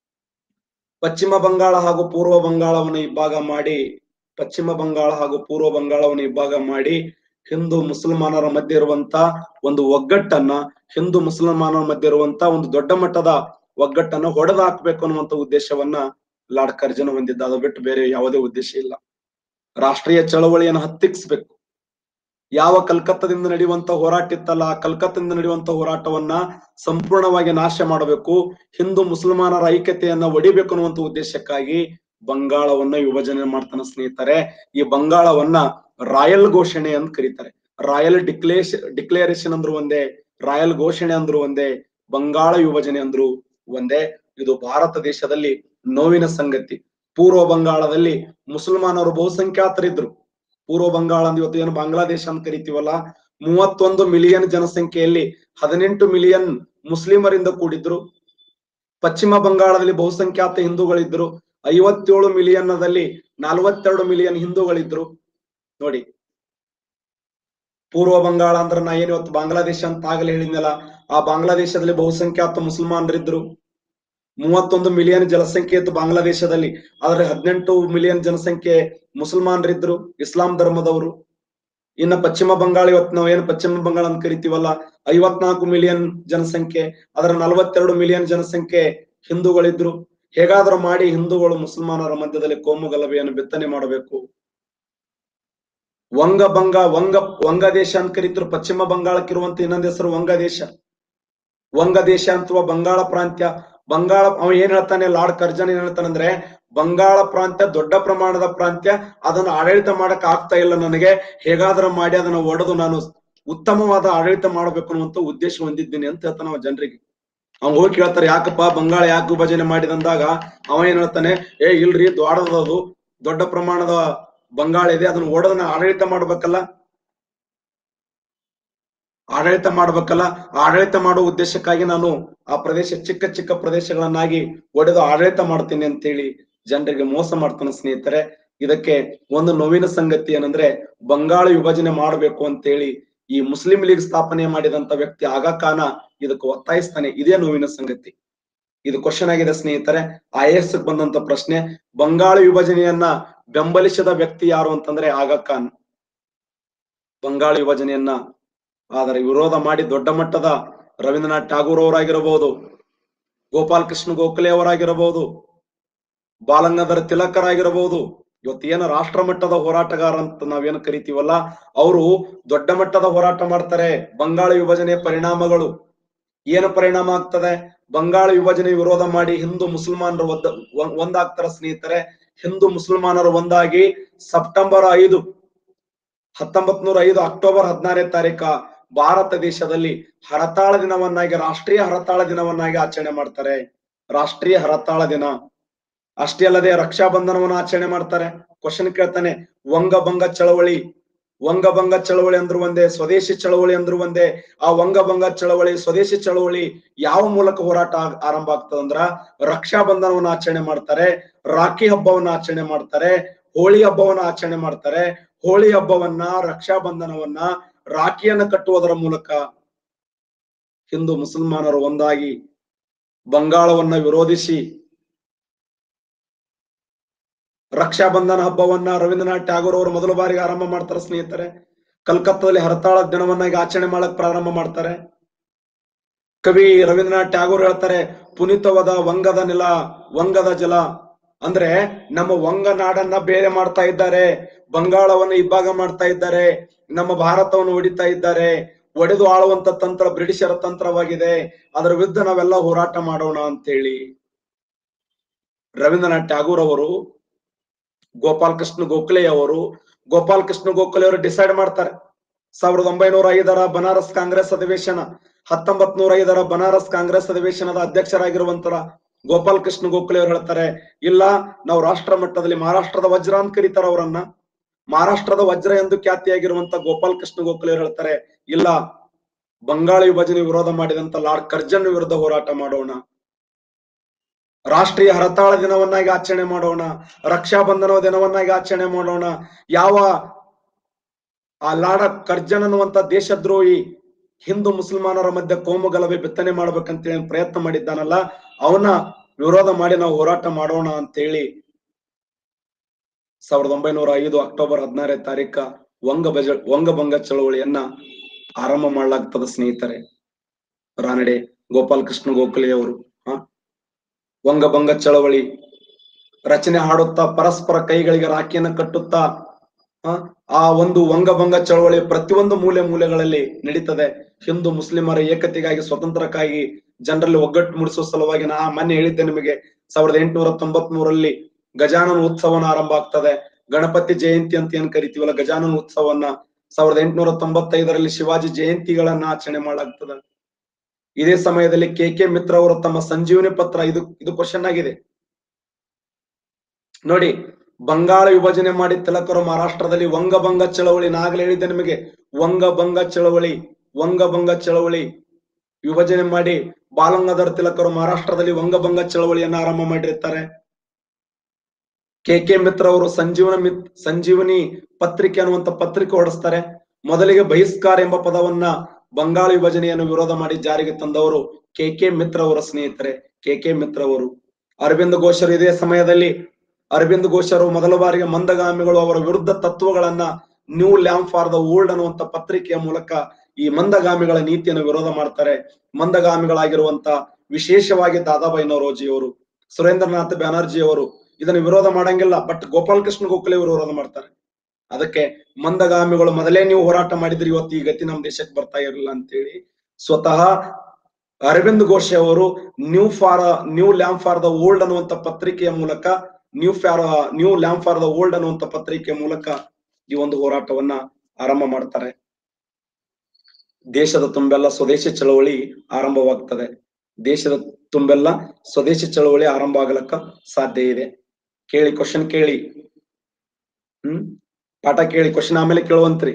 ಪಶ್ಚಿಮ ಬಂಗಾಳ ಹಾಗೂ ಪೂರ್ವ ಬಂಗಾಳವನ್ನು ಇಬ್ಬಾಗ ಮಾಡಿ ಪಶ್ಚಿಮ ಬಂಗಾಳ ಹಾಗೂ ಪೂರ್ವ ಬಂಗಾಳವನ್ನು ಇಬ್ಬಾಗ ಮಾಡಿ ಹಿಂದೂ ಮುಸಲ್ಮಾನರ ಮಧ್ಯೆ ಇರುವಂತ ಒಂದು ಒಗ್ಗಟ್ಟನ್ನ ಹಿಂದೂ ಮುಸಲ್ಮಾನರ ಮಧ್ಯೆ ಇರುವಂತ ಒಂದು ದೊಡ್ಡ ಮಟ್ಟದ ಒಗ್ಗಟ್ಟನ್ನ ಹೊಡೆದು ಹಾಕ್ಬೇಕು ಅನ್ನುವಂತ ಉದ್ದೇಶವನ್ನ ಲಾರ್ಡ್ ಕರ್ಜನ್ ಹೊಂದಿದ್ದ ಅದು ಬಿಟ್ಟು ಬೇರೆ ಯಾವುದೇ ಉದ್ದೇಶ ಇಲ್ಲ ರಾಷ್ಟ್ರೀಯ ಚಳವಳಿಯನ್ನು ಹತ್ತಿಕ್ಸ್ಬೇಕು ಯಾವ ಕಲ್ಕತ್ತದಿಂದ ನಡೆಯುವಂತ ಹೋರಾಟ ಇತ್ತಲ್ಲ ಆ ಕಲ್ಕತ್ತದಿಂದ ನಡೆಯುವಂತ ಹೋರಾಟವನ್ನ ಸಂಪೂರ್ಣವಾಗಿ ನಾಶ ಮಾಡಬೇಕು ಹಿಂದೂ ಮುಸಲ್ಮಾನರ ಐಕ್ಯತೆಯನ್ನ ಒಡಿಬೇಕು ಅನ್ನುವಂತ ಉದ್ದೇಶಕ್ಕಾಗಿ ಬಂಗಾಳವನ್ನ ವಿಭಜನೆ ಮಾಡ್ತಾನೆ ಸ್ನೇಹಿತರೆ ಈ ಬಂಗಾಳವನ್ನ ರಾಯಲ್ ಘೋಷಣೆ ಅಂತ ಕರೀತಾರೆ ರಾಯಲ್ ಡಿಕ್ಲೇಶ್ ಡಿಕ್ಲೇರೇಷನ್ ಅಂದ್ರು ಒಂದೇ ರಾಯಲ್ ಘೋಷಣೆ ಅಂದ್ರು ಒಂದೇ ಬಂಗಾಳ ವಿಭಜನೆ ಅಂದ್ರು ಒಂದೇ ಇದು ಭಾರತ ದೇಶದಲ್ಲಿ ನೋವಿನ ಸಂಗತಿ ಪೂರ್ವ ಬಂಗಾಳದಲ್ಲಿ ಮುಸಲ್ಮಾನರು ಬಹುಸಂಖ್ಯಾತರಿದ್ರು ಪೂರ್ವ ಬಂಗಾಳ ಅಂದ್ರೆ ಇವತ್ತು ಏನು ಬಾಂಗ್ಲಾದೇಶ ಅಂತ ಕರಿತೀವಲ್ಲ ಮೂವತ್ತೊಂದು ಮಿಲಿಯನ್ ಜನಸಂಖ್ಯೆಯಲ್ಲಿ ಹದಿನೆಂಟು ಮಿಲಿಯನ್ ಮುಸ್ಲಿಮರಿಂದ ಕೂಡಿದ್ರು ಪಶ್ಚಿಮ ಬಂಗಾಳದಲ್ಲಿ ಬಹುಸಂಖ್ಯಾತ ಹಿಂದೂಗಳಿದ್ರು ಐವತ್ತೇಳು ಮಿಲಿಯನ್ನಲ್ಲಿ ನಲವತ್ತೆರಡು ಮಿಲಿಯನ್ ಹಿಂದೂಗಳಿದ್ರು ನೋಡಿ ಪೂರ್ವ ಬಂಗಾಳ ಅಂದ್ರೆ ನಾ ಏನ್ ಇವತ್ತು ಬಾಂಗ್ಲಾದೇಶ ಅಂತ ಆಗಲೇ ಹೇಳಿದ್ನಲ್ಲ ಆ ಬಾಂಗ್ಲಾದೇಶದಲ್ಲಿ ಬಹುಸಂಖ್ಯಾತ ಮುಸಲ್ಮಾನರಿದ್ರು ಮೂವತ್ತೊಂದು ಮಿಲಿಯನ್ ಜನಸಂಖ್ಯೆ ಇತ್ತು ಬಾಂಗ್ಲಾದೇಶದಲ್ಲಿ ಆದ್ರೆ ಹದಿನೆಂಟು ಮಿಲಿಯನ್ ಜನಸಂಖ್ಯೆ ಮುಸಲ್ಮಾನರಿದ್ರು ಇಸ್ಲಾಂ ಧರ್ಮದವರು ಇನ್ನ ಪಶ್ಚಿಮ ಬಂಗಾಳ ಇವತ್ತು ನಾವು ಏನು ಪಶ್ಚಿಮ ಬಂಗಾಳ ಅಂತ ಕರಿತೀವಲ್ಲ ಐವತ್ನಾಲ್ಕು ಮಿಲಿಯನ್ ಜನಸಂಖ್ಯೆ ಅದರ ನಲವತ್ತೆರಡು ಮಿಲಿಯನ್ ಜನಸಂಖ್ಯೆ ಹಿಂದೂಗಳಿದ್ರು ಹೇಗಾದ್ರೂ ಮಾಡಿ ಹಿಂದೂಗಳು ಮುಸಲ್ಮಾನರ ಮಧ್ಯದಲ್ಲಿ ಕೋಮು ಗಲಭೆಯನ್ನು ಬಿತ್ತನೆ ಮಾಡಬೇಕು ವಂಗ ಬಂಗ ವಂಗ ವಂಗ ದೇಶ ಅಂತ ಕರೀತಿರು ಪಶ್ಚಿಮ ಬಂಗಾಳಕ್ಕಿರುವಂತ ಇನ್ನೊಂದ್ ಹೆಸರು ವಂಗ ದೇಶ ವಂಗ ದೇಶ ಅಥವಾ ಬಂಗಾಳ ಪ್ರಾಂತ್ಯ ಬಂಗಾಳ ಅವ ಏನ್ ಹೇಳ್ತಾನೆ ಲಾರ್ಡ್ ಕರ್ಜನ್ ಏನ್ ಹೇಳ್ತಾನಂದ್ರೆ ಬಂಗಾಳ ಪ್ರಾಂತ್ಯ ದೊಡ್ಡ ಪ್ರಮಾಣದ ಪ್ರಾಂತ್ಯ ಅದನ್ನು ಆಡಳಿತ ಮಾಡಕ್ ಆಗ್ತಾ ಇಲ್ಲ ನನಗೆ ಹೇಗಾದ್ರೂ ಮಾಡಿ ಅದನ್ನ ಒಡೆದು ನಾನು ಉತ್ತಮವಾದ ಆಡಳಿತ ಮಾಡಬೇಕು ಅನ್ನುವಂತ ಉದ್ದೇಶ ಹೊಂದಿದ್ದೀನಿ ಅಂತ ಹೇಳ್ತಾನ ಅವ ಜನರಿಗೆ ಅವ್ನ್ ಹೋಗಿ ಕೇಳ್ತಾರೆ ಯಾಕಪ್ಪ ಬಂಗಾಳ ಯಾಕೆ ವಿಭಜನೆ ಮಾಡಿದಂದಾಗ ಅವ ಏನ್ ಹೇಳ್ತಾನೆ ಏ ಇಲ್ರಿ ದೊಡ್ಡದದು ದೊಡ್ಡ ಪ್ರಮಾಣದ ಬಂಗಾಳ ಇದೆ ಅದನ್ನ ಒಡೆದನ್ನ ಆಡಳಿತ ಮಾಡ್ಬೇಕಲ್ಲ ಆಡಳಿತ ಮಾಡ್ಬೇಕಲ್ಲ ಆಡಳಿತ ಮಾಡೋ ಉದ್ದೇಶಕ್ಕಾಗಿ ನಾನು ಆ ಪ್ರದೇಶ ಚಿಕ್ಕ ಚಿಕ್ಕ ಪ್ರದೇಶಗಳನ್ನಾಗಿ ಒಡೆದು ಆಡಳಿತ ಮಾಡ್ತೀನಿ ಅಂತೇಳಿ ಜನರಿಗೆ ಮೋಸ ಮಾಡ್ತಾನೆ ಸ್ನೇಹಿತರೆ ಇದಕ್ಕೆ ಒಂದು ನೋವಿನ ಸಂಗತಿ ಏನಂದ್ರೆ ಬಂಗಾಳ ವಿಭಜನೆ ಮಾಡಬೇಕು ಅಂತೇಳಿ ಈ ಮುಸ್ಲಿಂ ಲೀಗ್ ಸ್ಥಾಪನೆ ಮಾಡಿದಂತ ವ್ಯಕ್ತಿ ಆಗಾ ಖಾನ ಇದಕ್ಕೆ ಒತ್ತಾಯಿಸ್ತಾನೆ ಇದೇ ನೋವಿನ ಸಂಗತಿ ಇದು ಕ್ವಶನ್ ಆಗಿದೆ ಸ್ನೇಹಿತರೆ ಐ ಎಸ್ ಬಂದಂತ ಪ್ರಶ್ನೆ ಬಂಗಾಳ ವಿಭಜನೆಯನ್ನ ಬೆಂಬಲಿಸಿದ ವ್ಯಕ್ತಿ ಯಾರು ಅಂತಂದ್ರೆ ಆಗಾ ಖಾನ್ ಬಂಗಾಳ ವಿಭಜನೆಯನ್ನ ಆದರೆ ವಿರೋಧ ಮಾಡಿ ದೊಡ್ಡ ಮಟ್ಟದ ರವೀಂದ್ರನಾಥ್ ಠಾಗೂರ್ ಅವರಾಗಿರಬಹುದು ಗೋಪಾಲ್ ಕೃಷ್ಣ ಗೋಖಲೆ ಅವರಾಗಿರಬಹುದು ಬಾಲಗಂಗಾಧರ ತಿಲಕರಾಗಿರಬಹುದು ಇವತ್ತೇನು ರಾಷ್ಟ್ರ ಮಟ್ಟದ ಹೋರಾಟಗಾರ ಅಂತ ನಾವೇನು ಕರಿತೀವಲ್ಲ ಅವರು ದೊಡ್ಡ ಮಟ್ಟದ ಹೋರಾಟ ಮಾಡ್ತಾರೆ ಬಂಗಾಳ ವಿಭಜನೆಯ ಪರಿಣಾಮಗಳು ಏನು ಪರಿಣಾಮ ಆಗ್ತದೆ ಬಂಗಾಳ ವಿಭಜನೆ ವಿರೋಧ ಮಾಡಿ ಹಿಂದೂ ಮುಸಲ್ಮಾನರು ಒದ್ದ ಒ- ಒಂದಾಗ್ತಾರ ಸ್ನೇಹಿತರೆ ಹಿಂದೂ ಮುಸಲ್ಮಾನರು ಒಂದಾಗಿ ಸೆಪ್ಟೆಂಬರ್ ಐದು ಹತ್ತೊಂಬತ್ ನೂರ ಐದು ಅಕ್ಟೋಬರ್ ಹದಿನಾರನೇ ತಾರೀಕ ಭಾರತ ದೇಶದಲ್ಲಿ ಹರತಾಳ ದಿನವನ್ನಾಗಿ ರಾಷ್ಟ್ರೀಯ ಹರತಾಳ ದಿನವನ್ನಾಗಿ ಆಚರಣೆ ಮಾಡ್ತಾರೆ ರಾಷ್ಟ್ರೀಯ ಹರತಾಳ ದಿನ ಅಷ್ಟೇ ಅಲ್ಲದೆ ರಕ್ಷಾ ಬಂಧನವನ್ನು ಆಚರಣೆ ಮಾಡ್ತಾರೆ ಕ್ವಶನ್ ಕೇಳ್ತಾನೆ ವಂಗಭಂಗ ಚಳವಳಿ ವಂಗಭಂಗ ಚಳವಳಿ ಅಂದ್ರು ಒಂದೇ ಸ್ವದೇಶಿ ಚಳವಳಿ ಅಂದ್ರು ಒಂದೇ ಆ ವಂಗಭಂಗ ಚಳವಳಿ ಸ್ವದೇಶಿ ಚಳವಳಿ ಯಾವ ಮೂಲಕ ಹೋರಾಟ ಆಗ್- ಆರಂಭ ಆಗ್ತದಂದ್ರ ರಕ್ಷಾ ಬಂಧನವನ್ನು ಆಚರಣೆ ಮಾಡ್ತಾರೆ ರಾಖಿ ಹಬ್ಬವನ್ನ ಆಚರಣೆ ಮಾಡ್ತಾರೆ ಹೋಳಿ ಹಬ್ಬವನ್ನ ಆಚರಣೆ ಮಾಡ್ತಾರೆ ಹೋಳಿ ಹಬ್ಬವನ್ನ ರಕ್ಷಾ ಬಂಧನವನ್ನ ರಾಖಿಯನ್ನ ಕಟ್ಟುವುದರ ಮೂಲಕ ಹಿಂದೂ ಮುಸಲ್ಮಾನರು ಒಂದಾಗಿ ಬಂಗಾಳವನ್ನ ವಿರೋಧಿಸಿ ರಕ್ಷಾ ಬಂಧನ ಹಬ್ಬವನ್ನ ರವೀಂದ್ರನಾಥ್ ಟ್ಯಾಗೋರ್ ಅವರು ಮೊದಲ ಬಾರಿಗೆ ಆರಂಭ ಮಾಡ್ತಾರೆ ಸ್ನೇಹಿತರೆ ಕಲ್ಕತ್ತಾದಲ್ಲಿ ಹರತಾಳ ದಿನವನ್ನಾಗಿ ಆಚರಣೆ ಮಾಡಕ್ ಪ್ರಾರಂಭ ಮಾಡ್ತಾರೆ ಕವಿ ರವೀಂದ್ರನಾಥ್ ಟ್ಯಾಗೋರ್ ಹೇಳ್ತಾರೆ ಪುನೀತವಾದ ವಂಗದ ನೆಲ ವಂಗದ ಜಲ ಅಂದ್ರೆ ನಮ್ಮ ವಂಗ ನಾಡನ್ನ ಬೇರೆ ಮಾಡ್ತಾ ಇದ್ದಾರೆ ಬಂಗಾಳವನ್ನ ಇಬ್ಬಾಗ ಮಾಡ್ತಾ ಇದ್ದಾರೆ ನಮ್ಮ ಭಾರತವನ್ನು ಹೊಡಿತಾ ಇದ್ದಾರೆ ಒಡೆದು ಆಳುವಂತ ತಂತ್ರ ಬ್ರಿಟಿಷರ ತಂತ್ರವಾಗಿದೆ ಅದರ ವಿರುದ್ಧ ನಾವೆಲ್ಲ ಹೋರಾಟ ಮಾಡೋಣ ಅಂತೇಳಿ ರವೀಂದ್ರನಾಥ್ ಟ್ಯಾಗೋರ್ ಅವರು ಗೋಪಾಲ್ ಕೃಷ್ಣ ಗೋಖಲೆ ಅವರು ಗೋಪಾಲ್ ಕೃಷ್ಣ ಗೋಖಲೆ ಅವರು ಡಿಸೈಡ್ ಮಾಡ್ತಾರೆ ಸಾವಿರದ ಒಂಬೈನೂರ ಐದರ ಬನಾರಸ್ ಕಾಂಗ್ರೆಸ್ ಅಧಿವೇಶನ ಹತ್ತೊಂಬತ್ ನೂರ ಐದರ ಬನಾರಸ್ ಕಾಂಗ್ರೆಸ್ ಅಧಿವೇಶನದ ಅಧ್ಯಕ್ಷರಾಗಿರುವಂತರ ಗೋಪಾಲ್ ಕೃಷ್ಣ ಗೋಖಲೆ ಅವರು ಹೇಳ್ತಾರೆ ಇಲ್ಲ ನಾವು ರಾಷ್ಟ್ರ ಮಟ್ಟದಲ್ಲಿ ಮಹಾರಾಷ್ಟ್ರದ ವಜ್ರ ಅಂತ ಕರೀತಾರ ಅವರನ್ನ ಮಹಾರಾಷ್ಟ್ರದ ವಜ್ರ ಎಂದು ಖ್ಯಾತಿಯಾಗಿರುವಂತ ಗೋಪಾಲ್ ಕೃಷ್ಣ ಗೋಖಲೆ ಅವರು ಹೇಳ್ತಾರೆ ಇಲ್ಲ ಬಂಗಾಳ ವಿಭಜನೆ ವಿರೋಧ ಮಾಡಿದಂತ ಲಾರ್ಡ್ ಕರ್ಜನ್ ವಿರುದ್ಧ ಹೋರಾಟ ಮಾಡೋಣ ರಾಷ್ಟ್ರೀಯ ಹರತಾಳ ದಿನವನ್ನಾಗಿ ಆಚರಣೆ ಮಾಡೋಣ ರಕ್ಷಾ ಬಂಧನ ದಿನವನ್ನಾಗಿ ಆಚರಣೆ ಮಾಡೋಣ ಯಾವ ಆ ಲಾಡ ಕರ್ಜನ್ ಅನ್ನುವಂತ ದೇಶದ್ರೋಹಿ ಹಿಂದೂ ಮುಸಲ್ಮಾನರ ಮಧ್ಯೆ ಕೋಮು ಗಲಭೆ ಬಿತ್ತನೆ ಮಾಡ್ಬೇಕಂತ ಏನ್ ಪ್ರಯತ್ನ ಮಾಡಿದ್ದಾನಲ್ಲ ಅವನ ವಿರೋಧ ಮಾಡಿ ನಾವು ಹೋರಾಟ ಮಾಡೋಣ ಅಂತೇಳಿ ಸಾವಿರದ ಒಂಬೈನೂರ ಐದು ಅಕ್ಟೋಬರ್ ಹದಿನಾರನೇ ತಾರೀಕ ವಂಗ ಬಜ ವಂಗಭಂಗ ಚಳವಳಿಯನ್ನ ಆರಂಭ ಮಾಡಲಾಗ್ತದ ಸ್ನೇಹಿತರೆ ರಾನಡೆ ಗೋಪಾಲ್ ಕೃಷ್ಣ ಗೋಖಲೆ ಅವರು ಹ ವಂಗಭಂಗ ಚಳವಳಿ ರಚನೆ ಹಾಡುತ್ತಾ ಪರಸ್ಪರ ಕೈಗಳಿಗೆ ರಾಖಿಯನ್ನು ಕಟ್ಟುತ್ತಾ ಆ, ಆ ಒಂದು ವಂಗಭಂಗ ಚಳವಳಿ ಪ್ರತಿಯೊಂದು ಮೂಲೆ ಮೂಲೆಗಳಲ್ಲಿ ನಡೀತದೆ ಹಿಂದೂ ಮುಸ್ಲಿಮರ ಏಕತೆಗಾಗಿ ಸ್ವತಂತ್ರಕ್ಕಾಗಿ ಜನರಲ್ಲಿ ಒಗ್ಗಟ್ಟು ಮೂಡಿಸುವ ಸಲುವಾಗಿ ನಾ ಮೊನ್ನೆ ಹೇಳಿದ್ದೆ ನಿಮಗೆ ಸಾವಿರದ ಎಂಟುನೂರ ತೊಂಬತ್ ಮೂರಲ್ಲಿ ಗಜಾನನ ಉತ್ಸವನ ಆರಂಭ ಆಗ್ತದೆ ಗಣಪತಿ ಜಯಂತಿ ಅಂತ ಏನ್ ಕರಿತೀವಲ್ಲ ಗಜಾನನ ಉತ್ಸವನ್ನ ಸಾವಿರದ ಎಂಟುನೂರ ತೊಂಬತ್ತೈದರಲ್ಲಿ ಶಿವಾಜಿ ಜಯಂತಿಗಳನ್ನ ಆಚರಣೆ ಮಾಡಲಾಗ್ತದೆ ಇದೇ ಸಮಯದಲ್ಲಿ ಕೆ ಕೆ ಮಿತ್ರ ಅವರು ತಮ್ಮ ಸಂಜೀವನಿ ಪತ್ರ ಇದು ಇದು ಕ್ವಶನ್ ಆಗಿದೆ ನೋಡಿ ಬಂಗಾಳ ವಿಭಜನೆ ಮಾಡಿ ತಿಲಕರು ಮಹಾರಾಷ್ಟ್ರದಲ್ಲಿ ವಂಗಭಂಗ ಚಳವಳಿ ನಾಗಲೇ ಹೇಳಿದ್ದೆ ನಿಮಗೆ ವಂಗಭಂಗ ಚಳವಳಿ ವಂಗಭಂಗ ಚಳವಳಿ ವಿಭಜನೆ ಮಾಡಿ ಬಾಲಂಗಾಧರ್ ತಿಲಕರು ಮಹಾರಾಷ್ಟ್ರದಲ್ಲಿ ವಂಗಭಂಗ ಚಳವಳಿಯನ್ನ ಆರಂಭ ಮಾಡಿರ್ತಾರೆ ಕೆ ಕೆ ಮಿತ್ರ ಅವರು ಸಂಜೀವನ ಮಿತ್ ಸಂಜೀವನಿ ಪತ್ರಿಕೆ ಅನ್ನುವಂತ ಪತ್ರಿಕೆ ಹೊರಡಿಸ್ತಾರೆ ಮೊದಲಿಗೆ ಬಹಿಷ್ಕಾರ ಎಂಬ ಪದವನ್ನ ಬಂಗಾಳ ವಿಭಜನೆಯನ್ನು ವಿರೋಧ ಮಾಡಿ ಜಾರಿಗೆ ತಂದವರು ಕೆ ಕೆ ಮಿತ್ರ ಅವರ ಸ್ನೇಹಿತರೆ ಕೆ ಕೆ ಮಿತ್ರ ಅವರು ಅರವಿಂದ ಘೋಷರು ಇದೇ ಸಮಯದಲ್ಲಿ ಅರವಿಂದ್ ಘೋಷರು ಮೊದಲ ಬಾರಿಗೆ ಮಂದಗಾಮಿಗಳು ಅವರ ವಿರುದ್ಧ ತತ್ವಗಳನ್ನ new lamp for the old ಅನ್ನುವಂತ ಪತ್ರಿಕೆಯ ಮೂಲಕ ಈ ಮಂದಗಾಮಿಗಳ ನೀತಿಯನ್ನು ವಿರೋಧ ಮಾಡ್ತಾರೆ ಮಂದಗಾಮಿಗಳಾಗಿರುವಂತ ವಿಶೇಷವಾಗಿ ದಾದಾಬಾಯಿ ನವರೋಜಿ ಅವರು ಸುರೇಂದ್ರನಾಥ್ ಬ್ಯಾನರ್ಜಿ ಅವರು ಇದನ್ನು ವಿರೋಧ ಮಾಡಂಗಿಲ್ಲ ಬಟ್ ಗೋಪಾಲ್ ಕೃಷ್ಣ ಗೋಖಲೆ ಅವರು ವಿರೋಧ ಮಾಡ್ತಾರೆ ಅದಕ್ಕೆ ಮಂದಗಾಮಿಗಳು ಮೊದಲೇ ನೀವು ಹೋರಾಟ ಮಾಡಿದ್ರಿ ಇವತ್ತು ಈ ಗತಿ ನಮ್ಮ ದೇಶಕ್ಕೆ ಬರ್ತಾ ಇರಲಿಲ್ಲ ಅಂತೇಳಿ ಸ್ವತಃ ಅರವಿಂದ್ ಘೋಷ್ ಅವರು new for new lamp for the old ಅನ್ನುವಂತ ಪತ್ರಿಕೆಯ ಮೂಲಕ new for new lamp for the old ಅನ್ನುವಂತ ಪತ್ರಿಕೆಯ ಮೂಲಕ ಈ ಒಂದು ಹೋರಾಟವನ್ನ ಆರಂಭ ಮಾಡ್ತಾರೆ ದೇಶದ ತುಂಬೆಲ್ಲ ಸ್ವದೇಶಿ ಚಳವಳಿ ಆರಂಭವಾಗ್ತದೆ ದೇಶದ ತುಂಬೆಲ್ಲ ಸ್ವದೇಶಿ ಚಳವಳಿ ಆರಂಭ ಆಗ್ಲಕ್ಕ ಸಾಧ್ಯ ಇದೆ ಕೇಳಿ ಕ್ವಶನ್ ಕೇಳಿ ಹ್ಮ್ ಪಾಠ ಕೇಳಿ ಕ್ವಶನ್ ಆಮೇಲೆ ಕೇಳುವಂತ್ರಿ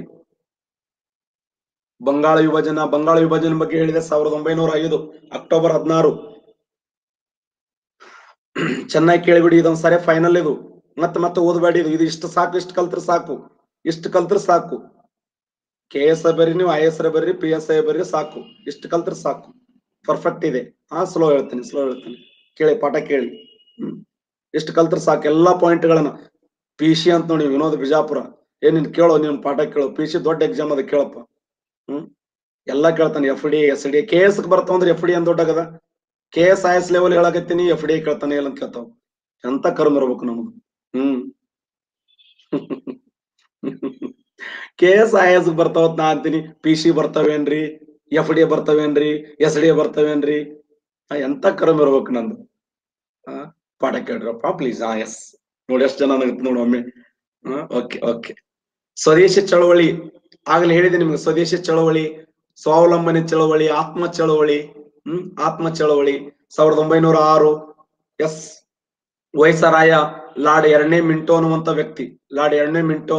ಬಂಗಾಳ ವಿಭಜನಾ ಬಂಗಾಳ ವಿಭಜನೆ ಬಗ್ಗೆ ಹೇಳಿದೆ ಸಾವಿರದ ಒಂಬೈನೂರ ಐದು ಅಕ್ಟೋಬರ್ ಹದಿನಾರು ಚೆನ್ನಾಗಿ ಕೇಳಿಬಿಡಿ ಇದೊಂದ್ ಸರಿ ಫೈನಲ್ ಇದು ಮತ್ತೆ ಮತ್ತೆ ಓದಬೇಡಿ ಇದು ಇದು ಇಷ್ಟು ಸಾಕು ಇಷ್ಟು ಕಲ್ತ್ರ ಸಾಕು ಇಷ್ಟು ಕಲ್ತ್ರ ಸಾಕು ಕೆ ಎಸ್ ಐ ಬರ್ರಿ ನೀವು ಐ ಎಸ್ ಐ ಬರ್ರಿ ಪಿ ಎಸ್ ಐ ಬರ್ರಿ ಸಾಕು ಇಷ್ಟು ಕಲ್ತ್ರ ಸಾಕು ಪರ್ಫೆಕ್ಟ್ ಇದೆ ಹಾ ಸ್ಲೋ ಹೇಳ್ತೀನಿ ಸ್ಲೋ ಹೇಳ್ತೀನಿ ಕೇಳಿ ಪಾಠ ಕೇಳಿ ಹ್ಮ್ ಇಷ್ಟು ಕಲ್ತ್ರ ಸಾಕು ಎಲ್ಲಾ ಪಾಯಿಂಟ್ಗಳನ್ನ ಪಿ ಸಿ ಅಂತ ನೋಡಿ ವಿನೋದ್ ಬಿಜಾಪುರ ಏನ್ ನೀನ್ ಕೇಳೋ ನೀನ್ ಪಾಠ ಕೇಳೋ ಪಿ ಸಿ ದೊಡ್ಡ ಎಕ್ಸಾಮ್ ಅದ ಕೇಳಪ್ಪ ಹ್ಮ್ ಎಲ್ಲಾ ಕೇಳ್ತಾನೆ F D S D K S ಬರ್ತಾವ ಅಂದ್ರೆ ಎಫ್ ಡಿ ಅಂತ ದೊಡ್ಡಗದ K S I S level ಹೇಳಕತ್ತೀನಿ ಎಫ್ ಡಿ ಕೇಳ್ತಾನೆ ಇಲ್ಲ ಅಂತ ಕೇಳ್ತಾವ ಎಂತ ಕರ್ಮ ಇರ್ಬೇಕು ನಮಗ್ ಹ್ಮ್ ಕೆ ಎಸ್ ಐ ಎಸ್ ಬರ್ತಾವತ್ ನಾ ಅಂತೀನಿ ಪಿ ಸಿ ಬರ್ತಾವೇನ್ರಿ ಎಫ್ ಡಿ ಬರ್ತವೇನ್ರಿ ಎಸ್ ಡಿ ಬರ್ತವೇನ್ರಿ ಆ, ಎಂತ ಕರ್ಮ ಇರ್ಬೇಕು ನಂದು ಆ, ಪಾಠ ಕೇಳ್ರಪ್ಪ ಪ್ಲೀಸ್ ಹಾ ಎಸ್ ನೋಡಿ ಎಷ್ಟು ಜನ ನನಗೆ ನೋಡು ಒಮ್ಮೆ ಓಕೆ ಓಕೆ ಸ್ವದೇಶಿ ಚಳವಳಿ ಆಗ್ಲೇ ಹೇಳಿದೆ ನಿಮ್ಗೆ ಸ್ವದೇಶಿ ಚಳವಳಿ ಸ್ವಾವಲಂಬನೆ ಚಳವಳಿ ಆತ್ಮ ಚಳವಳಿ ಹ್ಮ್ ಆತ್ಮ ಚಳವಳಿ ಸಾವಿರದ ಒಂಬೈನೂರ ಆರು ಎಸ್ ವೈಸರಾಯ ಲಾರ್ಡ್ ಎರಡನೇ ಮಿಂಟೋ ಅನ್ನುವಂತ ವ್ಯಕ್ತಿ ಲಾರ್ಡ್ ಎರಡನೇ ಮಿಂಟೋ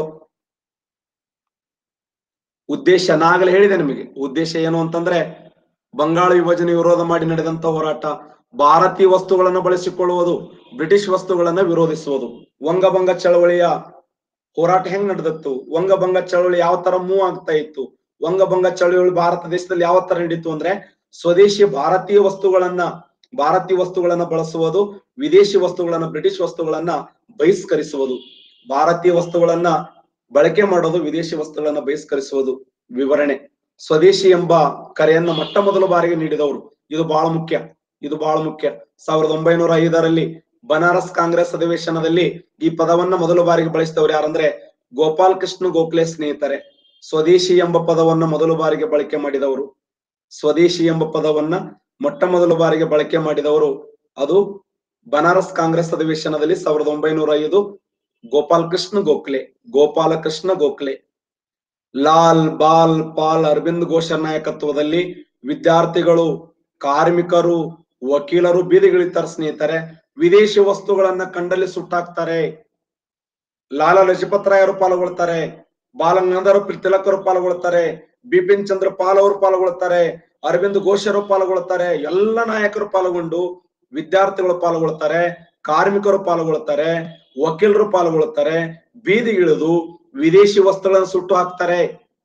ಉದ್ದೇಶ ನಾಗಲೇ ಹೇಳಿದೆ ನಿಮಗೆ ಉದ್ದೇಶ ಏನು ಅಂತಂದ್ರೆ ಬಂಗಾಳ ವಿಭಜನೆ ವಿರೋಧ ಮಾಡಿ ನಡೆದಂತ ಹೋರಾಟ ಭಾರತೀಯ ವಸ್ತುಗಳನ್ನು ಬಳಸಿಕೊಳ್ಳುವುದು ಬ್ರಿಟಿಷ್ ವಸ್ತುಗಳನ್ನ ವಿರೋಧಿಸುವುದು ವಂಗಭಂಗ ಚಳವಳಿಯ ಹೋರಾಟ ಹೆಂಗ್ ನಡೆದಿತ್ತು ವಂಗಭಂಗ ಚಳವಳಿ ಯಾವ ತರ ಮೂವ್ ಆಗ್ತಾ ಇತ್ತು ವಂಗಭಂಗ ಚಳವಳಿ ಭಾರತ ದೇಶದಲ್ಲಿ ಯಾವ ತರ ನಡೀತು ಅಂದ್ರೆ ಸ್ವದೇಶಿ ಭಾರತೀಯ ವಸ್ತುಗಳನ್ನ ಭಾರತೀಯ ವಸ್ತುಗಳನ್ನ ಬಳಸುವುದು ವಿದೇಶಿ ವಸ್ತುಗಳನ್ನ ಬ್ರಿಟಿಷ್ ವಸ್ತುಗಳನ್ನ ಬಹಿಷ್ಕರಿಸುವುದು ಭಾರತೀಯ ವಸ್ತುಗಳನ್ನ ಬಳಕೆ ಮಾಡೋದು ವಿದೇಶಿ ವಸ್ತುಗಳನ್ನ ಬಹಿಷ್ಕರಿಸುವುದು ವಿವರಣೆ ಸ್ವದೇಶಿ ಎಂಬ ಕರೆಯನ್ನ ಮೊಟ್ಟ ಮೊದಲ ಬಾರಿಗೆ ನೀಡಿದವರು ಇದು ಬಹಳ ಮುಖ್ಯ ಇದು ಬಹಳ ಮುಖ್ಯ ಸಾವಿರದ ಒಂಬೈನೂರ ಐದರಲ್ಲಿ ಬನಾರಸ್ ಕಾಂಗ್ರೆಸ್ ಅಧಿವೇಶನದಲ್ಲಿ ಈ ಪದವನ್ನ ಮೊದಲ ಬಾರಿಗೆ ಬಳಸಿದವರು ಯಾರಂದ್ರೆ ಗೋಪಾಲ್ ಕೃಷ್ಣ ಗೋಖಲೆ ಸ್ನೇಹಿತರೆ ಸ್ವದೇಶಿ ಎಂಬ ಪದವನ್ನ ಮೊದಲ ಬಾರಿಗೆ ಬಳಕೆ ಮಾಡಿದವರು ಸ್ವದೇಶಿ ಎಂಬ ಪದವನ್ನ ಮೊಟ್ಟ ಮೊದಲ ಬಾರಿಗೆ ಬಳಕೆ ಮಾಡಿದವರು ಅದು ಬನಾರಸ್ ಕಾಂಗ್ರೆಸ್ ಅಧಿವೇಶನದಲ್ಲಿ ಸಾವಿರದ ಒಂಬೈನೂರ ಐದು ಗೋಪಾಲ್ ಕೃಷ್ಣ ಗೋಖಲೆ ಗೋಪಾಲ ಕೃಷ್ಣ ಗೋಖಲೆ ಲಾಲ್ ಬಾಲ್ ಪಾಲ್ ಅರವಿಂದ್ ಘೋಷ ನಾಯಕತ್ವದಲ್ಲಿ ವಿದ್ಯಾರ್ಥಿಗಳು ಕಾರ್ಮಿಕರು ವಕೀಲರು ಬೀದಿಗಿಳಿತಾರೆ ಸ್ನೇಹಿತರೆ ವಿದೇಶಿ ವಸ್ತುಗಳನ್ನ ಕಂಡಲ್ಲಿ ಸುಟ್ಟಾಕ್ತಾರೆ ಲಾಲಾ ಲಜಪತ್ ರಾಯರು ಪಾಲ್ಗೊಳ್ತಾರೆ ಬಾಲಗಂಗಾಧರ ತಿಲಕರು ಪಾಲ್ಗೊಳ್ತಾರೆ ಬಿಪಿನ್ ಚಂದ್ರ ಪಾಲ್ ಅವರು ಪಾಲ್ಗೊಳ್ತಾರೆ ಅರವಿಂದ್ ಘೋಷರು ಪಾಲ್ಗೊಳ್ತಾರೆ ಎಲ್ಲ ನಾಯಕರು ಪಾಲ್ಗೊಂಡು ವಿದ್ಯಾರ್ಥಿಗಳು ಪಾಲ್ಗೊಳ್ತಾರೆ ಕಾರ್ಮಿಕರು ಪಾಲ್ಗೊಳ್ತಾರೆ ವಕೀಲರು ಪಾಲ್ಗೊಳ್ತಾರೆ ಬೀದಿಗಿಳಿದು ವಿದೇಶಿ ವಸ್ತುಗಳನ್ನು ಸುಟ್ಟು ಹಾಕ್ತಾರೆ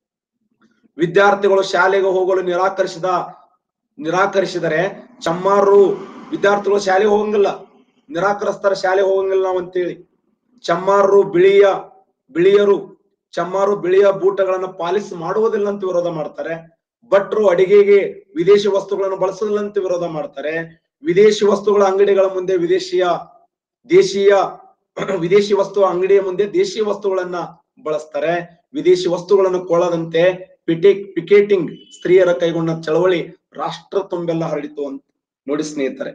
ವಿದ್ಯಾರ್ಥಿಗಳು ಶಾಲೆಗೆ ಹೋಗಲು ನಿರಾಕರಿಸಿದ ನಿರಾಕರಿಸಿದರೆ ಚಮ್ಮಾರರು ವಿದ್ಯಾರ್ಥಿಗಳು ಶಾಲೆಗೆ ಹೋಗಂಗಿಲ್ಲ ನಿರಾಕರಿಸ್ತಾರೆ ಶಾಲೆ ಹೋಗಂಗಿಲ್ಲ ನಾವು ಅಂತೇಳಿ ಚಮ್ಮಾರರು ಬಿಳಿಯ ಬಿಳಿಯರು ಚಮ್ಮಾರು ಬಿಳಿಯ ಬೂಟಗಳನ್ನ ಪಾಲಿಸ್ ಮಾಡುವುದಿಲ್ಲ ಅಂತ ವಿರೋಧ ಮಾಡ್ತಾರೆ ಭಟ್ರು ಅಡಿಗೆಗೆ ವಿದೇಶಿ ವಸ್ತುಗಳನ್ನು ಬಳಸೋದಿಲ್ಲ ಅಂತ ವಿರೋಧ ಮಾಡ್ತಾರೆ ವಿದೇಶಿ ವಸ್ತುಗಳ ಅಂಗಡಿಗಳ ಮುಂದೆ ವಿದೇಶಿಯ ದೇಶೀಯ ವಿದೇಶಿ ವಸ್ತು ಅಂಗಡಿಯ ಮುಂದೆ ದೇಶೀಯ ವಸ್ತುಗಳನ್ನ ಬಳಸ್ತಾರೆ ವಿದೇಶಿ ವಸ್ತುಗಳನ್ನು ಕೊಳ್ಳದಂತೆ ಪಿಟಿ ಪಿಕೆಟಿಂಗ್ ಸ್ತ್ರೀಯರ ಕೈಗೊಂಡ ಚಳವಳಿ ರಾಷ್ಟ್ರ ತುಂಬೆಲ್ಲ ಹರಡಿತು ಅಂತ ನೋಡಿ ಸ್ನೇಹಿತರೆ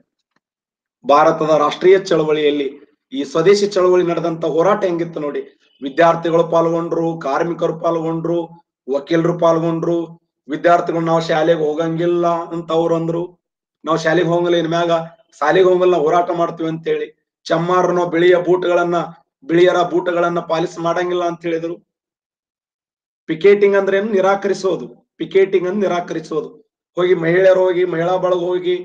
ಭಾರತದ ರಾಷ್ಟ್ರೀಯ ಚಳವಳಿಯಲ್ಲಿ ಈ ಸ್ವದೇಶಿ ಚಳವಳಿ ನಡೆದಂತ ಹೋರಾಟ ಹೆಂಗಿತ್ತು ನೋಡಿ ವಿದ್ಯಾರ್ಥಿಗಳು ಪಾಲ್ಗೊಂಡ್ರು ಕಾರ್ಮಿಕರು ಪಾಲ್ಗೊಂಡ್ರು ವಕೀಲರು ಪಾಲ್ಗೊಂಡ್ರು ವಿದ್ಯಾರ್ಥಿಗಳು ನಾವು ಶಾಲೆಗೆ ಹೋಗಂಗಿಲ್ಲ ಅಂತ ಅವ್ರು ಅಂದ್ರು ನಾವು ಶಾಲೆಗೆ ಹೋಗಂಗಿಲ್ಲ ಇನ್ ಮ್ಯಾಗ ಶಾಲೆಗೆ ಹೋಗಂಗಿಲ್ಲ ನಾವು ಹೋರಾಟ ಮಾಡ್ತೀವಿ ಅಂತೇಳಿ ಚಮ್ಮಾರು ನಾವು ಬಿಳಿಯ ಬೂಟ್ಗಳನ್ನ ಬಿಳಿಯರ ಬೂಟಗಳನ್ನ ಪಾಲಿಸ್ ಮಾಡಂಗಿಲ್ಲ ಅಂತ ಹೇಳಿದ್ರು ಪಿಕೆಟಿಂಗ್ ಅಂದ್ರೆ ಏನು ನಿರಾಕರಿಸೋದು ಪಿಕೆಟಿಂಗ್ ಅನ್ನು ನಿರಾಕರಿಸೋದು ಹೋಗಿ ಮಹಿಳೆಯರು ಹೋಗಿ ಮಹಿಳಾ ಬಳಗ ಹೋಗಿ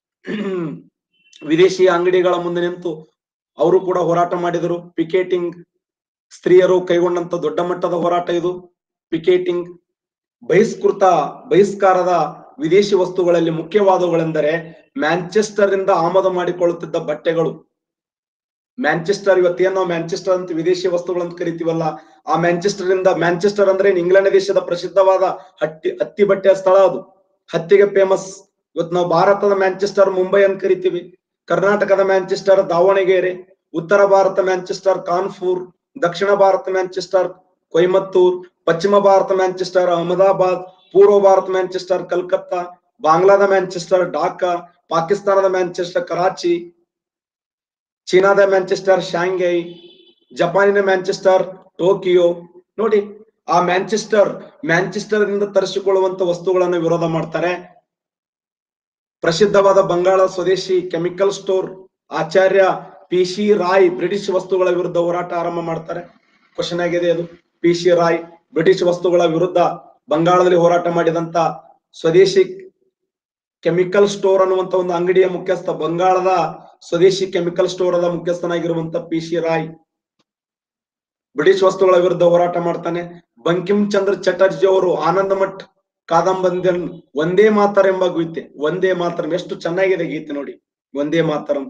ವಿದೇಶಿ ಅಂಗಡಿಗಳ ಮುಂದೆ ನಿಂತು ಅವರು ಕೂಡ ಹೋರಾಟ ಮಾಡಿದರು ಪಿಕೆಟಿಂಗ್ ಸ್ತ್ರೀಯರು ಕೈಗೊಂಡಂತ ದೊಡ್ಡ ಮಟ್ಟದ ಹೋರಾಟ ಇದು ಪಿಕೆಟಿಂಗ್ ಬಹಿಷ್ಕೃತ ಬಹಿಷ್ಕಾರದ ವಿದೇಶಿ ವಸ್ತುಗಳಲ್ಲಿ ಮುಖ್ಯವಾದವುಗಳೆಂದರೆ ಮ್ಯಾಂಚೆಸ್ಟರ್ ಇಂದ ಆಮದು ಮಾಡಿಕೊಳ್ಳುತ್ತಿದ್ದ ಬಟ್ಟೆಗಳು ಮ್ಯಾಂಚೆಸ್ಟರ್ ಇವತ್ತೇನ್ ನಾವು ಮ್ಯಾಂಚೆಸ್ಟರ್ ಅಂತ ವಿದೇಶಿ ವಸ್ತುಗಳಂತ ಕರಿತೀವಲ್ಲ ಆ ಮ್ಯಾಂಚೆಸ್ಟರ್ ಇಂದ ಮ್ಯಾಂಚೆಸ್ಟರ್ ಅಂದ್ರೆ ಏನ್ ಇಂಗ್ಲೆಂಡ್ ದೇಶದ ಪ್ರಸಿದ್ಧವಾದ ಹತ್ತಿ ಹತ್ತಿ ಬಟ್ಟೆಯ ಸ್ಥಳ ಅದು ಹತ್ತಿಗೆ ಫೇಮಸ್ ಇವತ್ತು ನಾವು ಭಾರತದ ಮ್ಯಾಂಚೆಸ್ಟರ್ ಮುಂಬೈ ಅಂತ ಕರಿತೀವಿ ಕರ್ನಾಟಕದ ಮ್ಯಾಂಚೆಸ್ಟರ್ ದಾವಣಗೆರೆ ಉತ್ತರ ಭಾರತ ಮ್ಯಾಂಚೆಸ್ಟರ್ ಕಾನ್ಪುರ್ ದಕ್ಷಿಣ ಭಾರತ ಮ್ಯಾಂಚೆಸ್ಟರ್ ಕೊಯಮತ್ತೂರ್ ಪಶ್ಚಿಮ ಭಾರತ ಮ್ಯಾಂಚೆಸ್ಟರ್ ಅಹಮದಾಬಾದ್ ಪೂರ್ವ ಭಾರತ ಮ್ಯಾಂಚೆಸ್ಟರ್ ಕಲ್ಕತ್ತಾ ಬಾಂಗ್ಲಾದ ಮ್ಯಾಂಚೆಸ್ಟರ್ ಢಾಕಾ ಪಾಕಿಸ್ತಾನದ ಮ್ಯಾಂಚೆಸ್ಟರ್ ಕರಾಚಿ ಚೀನಾದ ಮ್ಯಾಂಚೆಸ್ಟರ್ ಶಾಂಘೈ ಜಪಾನಿನ ಮ್ಯಾಂಚೆಸ್ಟರ್ ಟೋಕಿಯೋ ನೋಡಿ ಆ ಮ್ಯಾಂಚೆಸ್ಟರ್ ಮ್ಯಾಂಚೆಸ್ಟರ್ ನಿಂದ ತರಿಸಿಕೊಳ್ಳುವಂತ ವಸ್ತುಗಳನ್ನು ವಿರೋಧ ಮಾಡ್ತಾರೆ ಪ್ರಸಿದ್ಧವಾದ Bangala Swadeshi chemical store Acharya P C Ray British ವಸ್ತುಗಳ ವಿರುದ್ಧ ಹೋರಾಟ ಆರಂಭ ಮಾಡ್ತಾರೆ ಕ್ವಶನ್ ಆಗಿದೆ ಅದು ಪಿ ಸಿ ರಾಯ್ ಬ್ರಿಟಿಷ್ ವಸ್ತುಗಳ ವಿರುದ್ಧ ಬಂಗಾಳದಲ್ಲಿ ಹೋರಾಟ ಮಾಡಿದಂತ ಸ್ವದೇಶಿ ಕೆಮಿಕಲ್ ಸ್ಟೋರ್ ಅನ್ನುವಂತ ಒಂದು ಅಂಗಡಿಯ ಮುಖ್ಯಸ್ಥ ಬಂಗಾಳದ ಸ್ವದೇಶಿ ಕೆಮಿಕಲ್ ಸ್ಟೋರ್ ಅದ ಮುಖ್ಯಸ್ಥನಾಗಿರುವಂತ ಪಿ ಸಿ ರಾಯ್ ಬ್ರಿಟಿಷ್ ವಸ್ತುಗಳ ವಿರುದ್ಧ ಹೋರಾಟ ಮಾಡ್ತಾನೆ ಬಂಕಿಂ ಚಂದ್ರ ಚಟರ್ಜಿ ಅವರು ಆನಂದ ಮಠ್ ಕಾದಂಬರಿಯನ್ನು ಒಂದೇ ಮಾತರ್ ಎಂಬ ಗೀತೆ ಒಂದೇ ಮಾತರಂ ಎಷ್ಟು ಚೆನ್ನಾಗಿದೆ ಗೀತೆ ನೋಡಿ ಒಂದೇ ಮಾತರಂ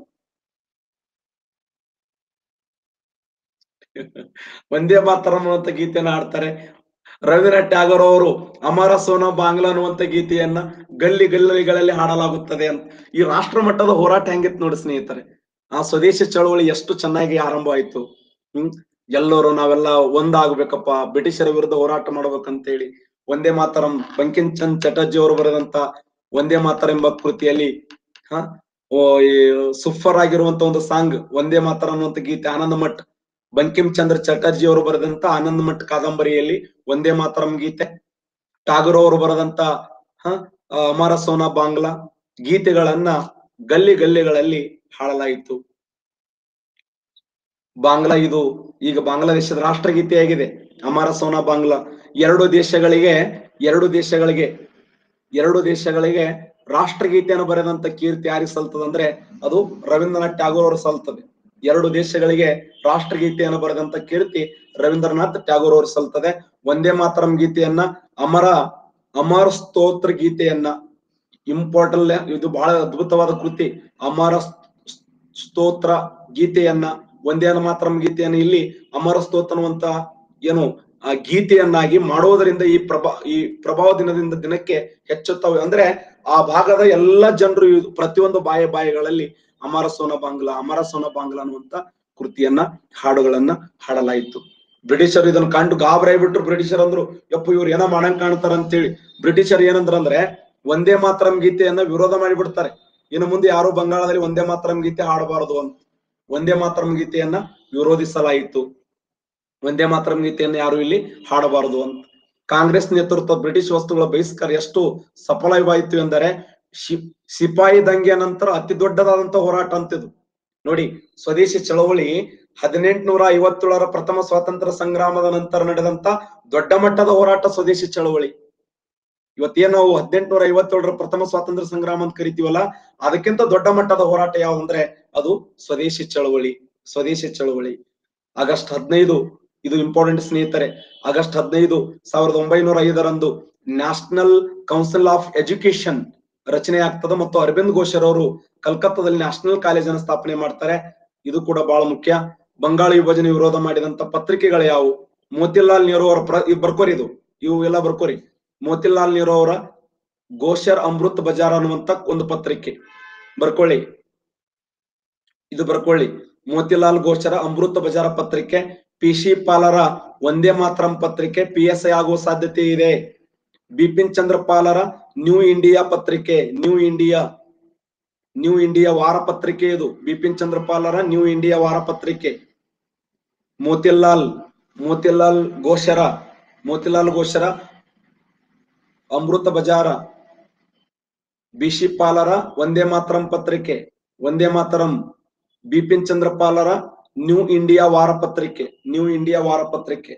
ಒಂದೇ ಮಾತರಂ ಅನ್ನುವಂತ ಗೀತೆಯನ್ನ ಹಾಡ್ತಾರೆ ರವೀಂದ್ರನಾಥ್ ಟ್ಯಾಗೋರ್ ಅವರು ಅಮರ ಸೋನ ಬಾಂಗ್ಲಾ ಅನ್ನುವಂತ ಗೀತೆಯನ್ನ ಗಲ್ಲಿ ಗಲ್ಲಿಗಳಲ್ಲಿ ಹಾಡಲಾಗುತ್ತದೆ ಅಂತ ಈ ರಾಷ್ಟ್ರ ಮಟ್ಟದ ಹೋರಾಟ ಹೆಂಗಿತ್ತು ನೋಡಿ ಸ್ನೇಹಿತರೆ ಆ ಸ್ವದೇಶಿ ಚಳವಳಿ ಎಷ್ಟು ಚೆನ್ನಾಗಿ ಆರಂಭ ಆಯ್ತು ಹ್ಮ್ ಎಲ್ಲರೂ ನಾವೆಲ್ಲ ಒಂದಾಗ್ಬೇಕಪ್ಪ ಬ್ರಿಟಿಷರ ವಿರುದ್ಧ ಹೋರಾಟ ಮಾಡ್ಬೇಕಂತೇಳಿ ಒಂದೇ ಮಾತರಂ ಬಂಕಿಂ ಚಂದ್ ಚಟರ್ಜಿ ಅವರು ಬರೆದಂತ ಒಂದೇ ಮಾತರಂ ಎಂಬ ಕೃತಿಯಲ್ಲಿ ಹ ಓ ಈ ಸುಫರ್ ಆಗಿರುವಂತ ಒಂದು ಸಾಂಗ್ ಒಂದೇ ಮಾತರ ಅನ್ನುವಂತ ಗೀತೆ ಆನಂದ ಮಠ್ ಬಂಕಿಂ ಚಂದ್ರ ಚಟರ್ಜಿ ಅವರು ಬರೆದಂತ ಆನಂದ ಮಠ್ ಕಾದಂಬರಿಯಲ್ಲಿ ಒಂದೇ ಮಾತರಂ ಗೀತೆ ಟಾಗೂರ್ ಅವರು ಬರೆದಂತ ಹ ಆ, ಅಮರ ಸೋನಾ ಬಾಂಗ್ಲಾ ಗೀತೆಗಳನ್ನ ಗಲ್ಲಿ ಗಲ್ಲಿಗಳಲ್ಲಿ ಹಾಡಲಾಯಿತು ಬಾಂಗ್ಲಾ ಇದು ಈಗ ಬಾಂಗ್ಲಾದೇಶದ ರಾಷ್ಟ್ರಗೀತೆಯಾಗಿದೆ ಅಮರ ಸೋನಾ ಬಾಂಗ್ಲಾ ಎರಡು ದೇಶಗಳಿಗೆ ಎರಡು ದೇಶಗಳಿಗೆ ಎರಡು ದೇಶಗಳಿಗೆ ರಾಷ್ಟ್ರಗೀತೆಯನ್ನು ಬರೆದಂತ ಕೀರ್ತಿ ಯಾರಿಗೆ ಸಲ್ತದಂದ್ರೆ ಅದು ರವೀಂದ್ರನಾಥ್ ಟ್ಯಾಗೋರ್ ಅವರು ಸಲ್ತದೆ ಎರಡು ದೇಶಗಳಿಗೆ ರಾಷ್ಟ್ರಗೀತೆಯನ್ನು ಬರೆದಂತ ಕೀರ್ತಿ ರವೀಂದ್ರನಾಥ್ ಟ್ಯಾಗೋರ್ ಅವರು ಸಲ್ತದೆ ಒಂದೇ ಮಾತರಂ ಗೀತೆಯನ್ನ ಅಮರ ಅಮರ ಸ್ತೋತ್ರ ಗೀತೆಯನ್ನ ಇಂಪಾರ್ಟೆಂಟ್ ಇದು ಬಹಳ ಅದ್ಭುತವಾದ ಕೃತಿ ಅಮರ ಸ್ತೋತ್ರ ಗೀತೆಯನ್ನ ಒಂದೇ ಮಾತರಂ ಗೀತೆಯನ್ನ ಇಲ್ಲಿ ಅಮರ ಸ್ತೋತ್ರ ಅನ್ನುವಂತ ಏನು ಆ ಗೀತೆಯನ್ನಾಗಿ ಮಾಡೋದರಿಂದ ಈ ಪ್ರಭಾ ಈ ಪ್ರಭಾವ ದಿನದಿಂದ ದಿನಕ್ಕೆ ಹೆಚ್ಚುತ್ತವೆ ಅಂದ್ರೆ ಆ ಭಾಗದ ಎಲ್ಲ ಜನರು ಇದು ಪ್ರತಿಯೊಂದು ಬಾಯ ಬಾಯಿಗಳಲ್ಲಿ ಅಮರ ಸೋನ ಬಾಂಗ್ಲಾ ಅಮರ ಸೋನ ಬಾಂಗ್ಲಾ ಅನ್ನುವಂತ ಕೃತಿಯನ್ನ ಹಾಡುಗಳನ್ನ ಹಾಡಲಾಯಿತು ಬ್ರಿಟಿಷರು ಇದನ್ನ ಕಂಡು ಗಾಬರಿ ಬಿಟ್ರು ಬ್ರಿಟಿಷರ್ ಅಂದ್ರು ಯಪ್ಪ ಇವ್ರು ಏನೋ ಮಾಡಂಗ್ ಕಾಣ್ತಾರ ಅಂತೇಳಿ ಬ್ರಿಟಿಷರ್ ಏನಂದ್ರ ಅಂದ್ರೆ ಒಂದೇ ಮಾತರಂ ಗೀತೆಯನ್ನ ವಿರೋಧ ಮಾಡಿಬಿಡ್ತಾರೆ ಇನ್ನು ಮುಂದೆ ಯಾರು ಬಂಗಾಳದಲ್ಲಿ ಒಂದೇ ಮಾತರಂ ಗೀತೆ ಹಾಡಬಾರದು ಅಂತ ಒಂದೇ ಮಾತರಂ ಗೀತೆಯನ್ನ ವಿರೋಧಿಸಲಾಯಿತು ಒಂದೇ ಮಾತರಂ ಗೀತೆಯನ್ನ ಯಾರು ಇಲ್ಲಿ ಹಾಡಬಾರದು ಅಂತ ಕಾಂಗ್ರೆಸ್ ನೇತೃತ್ವ ಬ್ರಿಟಿಷ್ ವಸ್ತುಗಳ ಬಹಿಷ್ಕಾರ ಎಷ್ಟು ಸಫಲವಾಯಿತು ಎಂದರೆ ಶಿ- ಸಿಪಾಯಿ ದಂಗೆ ನಂತರ ಅತಿ ದೊಡ್ಡದಾದಂತ ಹೋರಾಟ ಅಂತಿದು ನೋಡಿ ಸ್ವದೇಶಿ ಚಳವಳಿ ಹದಿನೆಂಟುನೂರ ಐವತ್ತೇಳರ ಪ್ರಥಮ ಸ್ವಾತಂತ್ರ್ಯ ಸಂಗ್ರಾಮದ ನಂತರ ನಡೆದಂತ ದೊಡ್ಡ ಮಟ್ಟದ ಹೋರಾಟ ಸ್ವದೇಶಿ ಚಳವಳಿ ಇವತ್ತೇನ್ ನಾವು ಹದಿನೆಂಟುನೂರ ಐವತ್ತೇಳರ ಪ್ರಥಮ ಸ್ವಾತಂತ್ರ್ಯ ಸಂಗ್ರಾಮ ಅಂತ ಕರಿತೀವಲ್ಲ ಅದಕ್ಕಿಂತ ದೊಡ್ಡ ಮಟ್ಟದ ಹೋರಾಟ ಯಾವ್ದಂದ್ರೆ ಅದು ಸ್ವದೇಶಿ ಚಳವಳಿ ಸ್ವದೇಶಿ ಚಳವಳಿ ಆಗಸ್ಟ್ ಹದಿನೈದು ಇದು ಇಂಪಾರ್ಟೆಂಟ್ ಸ್ನೇಹಿತರೆ ಆಗಸ್ಟ್ ಹದಿನೈದು ಸಾವಿರದ ಒಂಬೈನೂರ ಐದರಂದು ನ್ಯಾಷನಲ್ ಕೌನ್ಸಿಲ್ ಆಫ್ ಎಜುಕೇಶನ್ ರಚನೆ ಆಗ್ತದೆ ಮತ್ತು ಅರವಿಂದ್ ಘೋಷರ್ ಅವರು ಕಲ್ಕತ್ತಾದಲ್ಲಿ ನ್ಯಾಷನಲ್ ಕಾಲೇಜನ್ನು ಸ್ಥಾಪನೆ ಮಾಡ್ತಾರೆ ಇದು ಕೂಡ ಬಹಳ ಮುಖ್ಯ ಬಂಗಾಳ ವಿಭಜನೆ ವಿರೋಧ ಮಾಡಿದಂತ ಪತ್ರಿಕೆಗಳು ಯಾವುವು ಮೋತಿಲಾಲ್ ನೆಹರು ಅವರ ಪ್ರ ಇವ್ ಬರ್ಕೋರಿ ಇದು ಇವು ಎಲ್ಲ ಬರ್ಕೋರಿ ಮೋತಿಲಾಲ್ ನೆಹರು ಅವರ ಗೋಷರ್ ಅಮೃತ್ ಬಜಾರ್ ಅನ್ನುವಂತ ಒಂದು ಪತ್ರಿಕೆ ಬರ್ಕೊಳ್ಳಿ ಇದು ಬರ್ಕೊಳ್ಳಿ ಮೋತಿಲಾಲ್ ಗೋಚರ ಅಮೃತ ಬಜಾರ ಪತ್ರಿಕೆ ಪಿ ಸಿ ಪಾಲರ ಒಂದೇ ಮಾತರಂ ಪತ್ರಿಕೆ ಪಿ ಎಸ್ ಐ ಆಗುವ ಸಾಧ್ಯತೆ ಇದೆ ಬಿಪಿನ್ ಚಂದ್ರ ಪಾಲರ ನ್ಯೂ ಇಂಡಿಯಾ ಪತ್ರಿಕೆ ನ್ಯೂ ಇಂಡಿಯಾ ನ್ಯೂ ಇಂಡಿಯಾ ವಾರ ಪತ್ರಿಕೆ ಇದು ಬಿಪಿನ್ ಚಂದ್ರ ಪಾಲರ ನ್ಯೂ ಇಂಡಿಯಾ ವಾರ ಪತ್ರಿಕೆ ಮೋತಿಲಾಲ್ ಮೋತಿಲಾಲ್ ಗೋಷರ ಮೋತಿಲಾಲ್ ಗೋಷರ ಅಮೃತ ಬಜಾರ ಬಿಶಿ ಪಾಲರ ಒಂದೇ ಮಾತರಂ ಪತ್ರಿಕೆ ಒಂದೇ ಮಾತರಂ ಬಿಪಿನ್ ಚಂದ್ರ ಪಾಲರ ನ್ಯೂ ಇಂಡಿಯಾ ವಾರ ಪತ್ರಿಕೆ ನ್ಯೂ ಇಂಡಿಯಾ ವಾರ ಪತ್ರಿಕೆ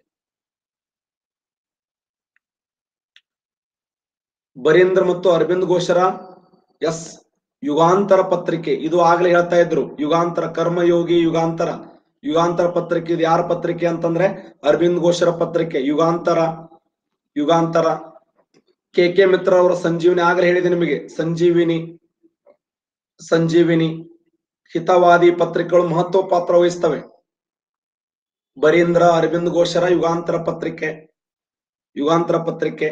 ಬರೀಂದ್ರ ಮತ್ತು ಅರವಿಂದ್ ಘೋಷರ ಎಸ್ ಯುಗಾಂತರ ಪತ್ರಿಕೆ ಇದು ಆಗ್ಲೇ ಹೇಳ್ತಾ ಇದ್ರು ಯುಗಾಂತರ ಕರ್ಮಯೋಗಿ ಯುಗಾಂತರ ಯುಗಾಂತರ ಪತ್ರಿಕೆ ಇದು ಯಾರ ಪತ್ರಿಕೆ ಅಂತಂದ್ರೆ ಅರವಿಂದ್ ಘೋಷರ ಪತ್ರಿಕೆ ಯುಗಾಂತರ ಯುಗಾಂತರ ಕೆ ಕೆ ಮಿತ್ರ ಅವರ ಸಂಜೀವಿನಿ ಆಗ್ಲೇ ಹೇಳಿದೆ ನಿಮಗೆ ಸಂಜೀವಿನಿ ಸಂಜೀವಿನಿ ಹಿತವಾದಿ ಪತ್ರಿಕೆಗಳು ಮಹತ್ವ ಪಾತ್ರ ವಹಿಸ್ತವೆ ಬರೀಂದ್ರ ಅರವಿಂದ್ ಘೋಷರ ಯುಗಾಂತರ ಪತ್ರಿಕೆ ಯುಗಾಂತರ ಪತ್ರಿಕೆ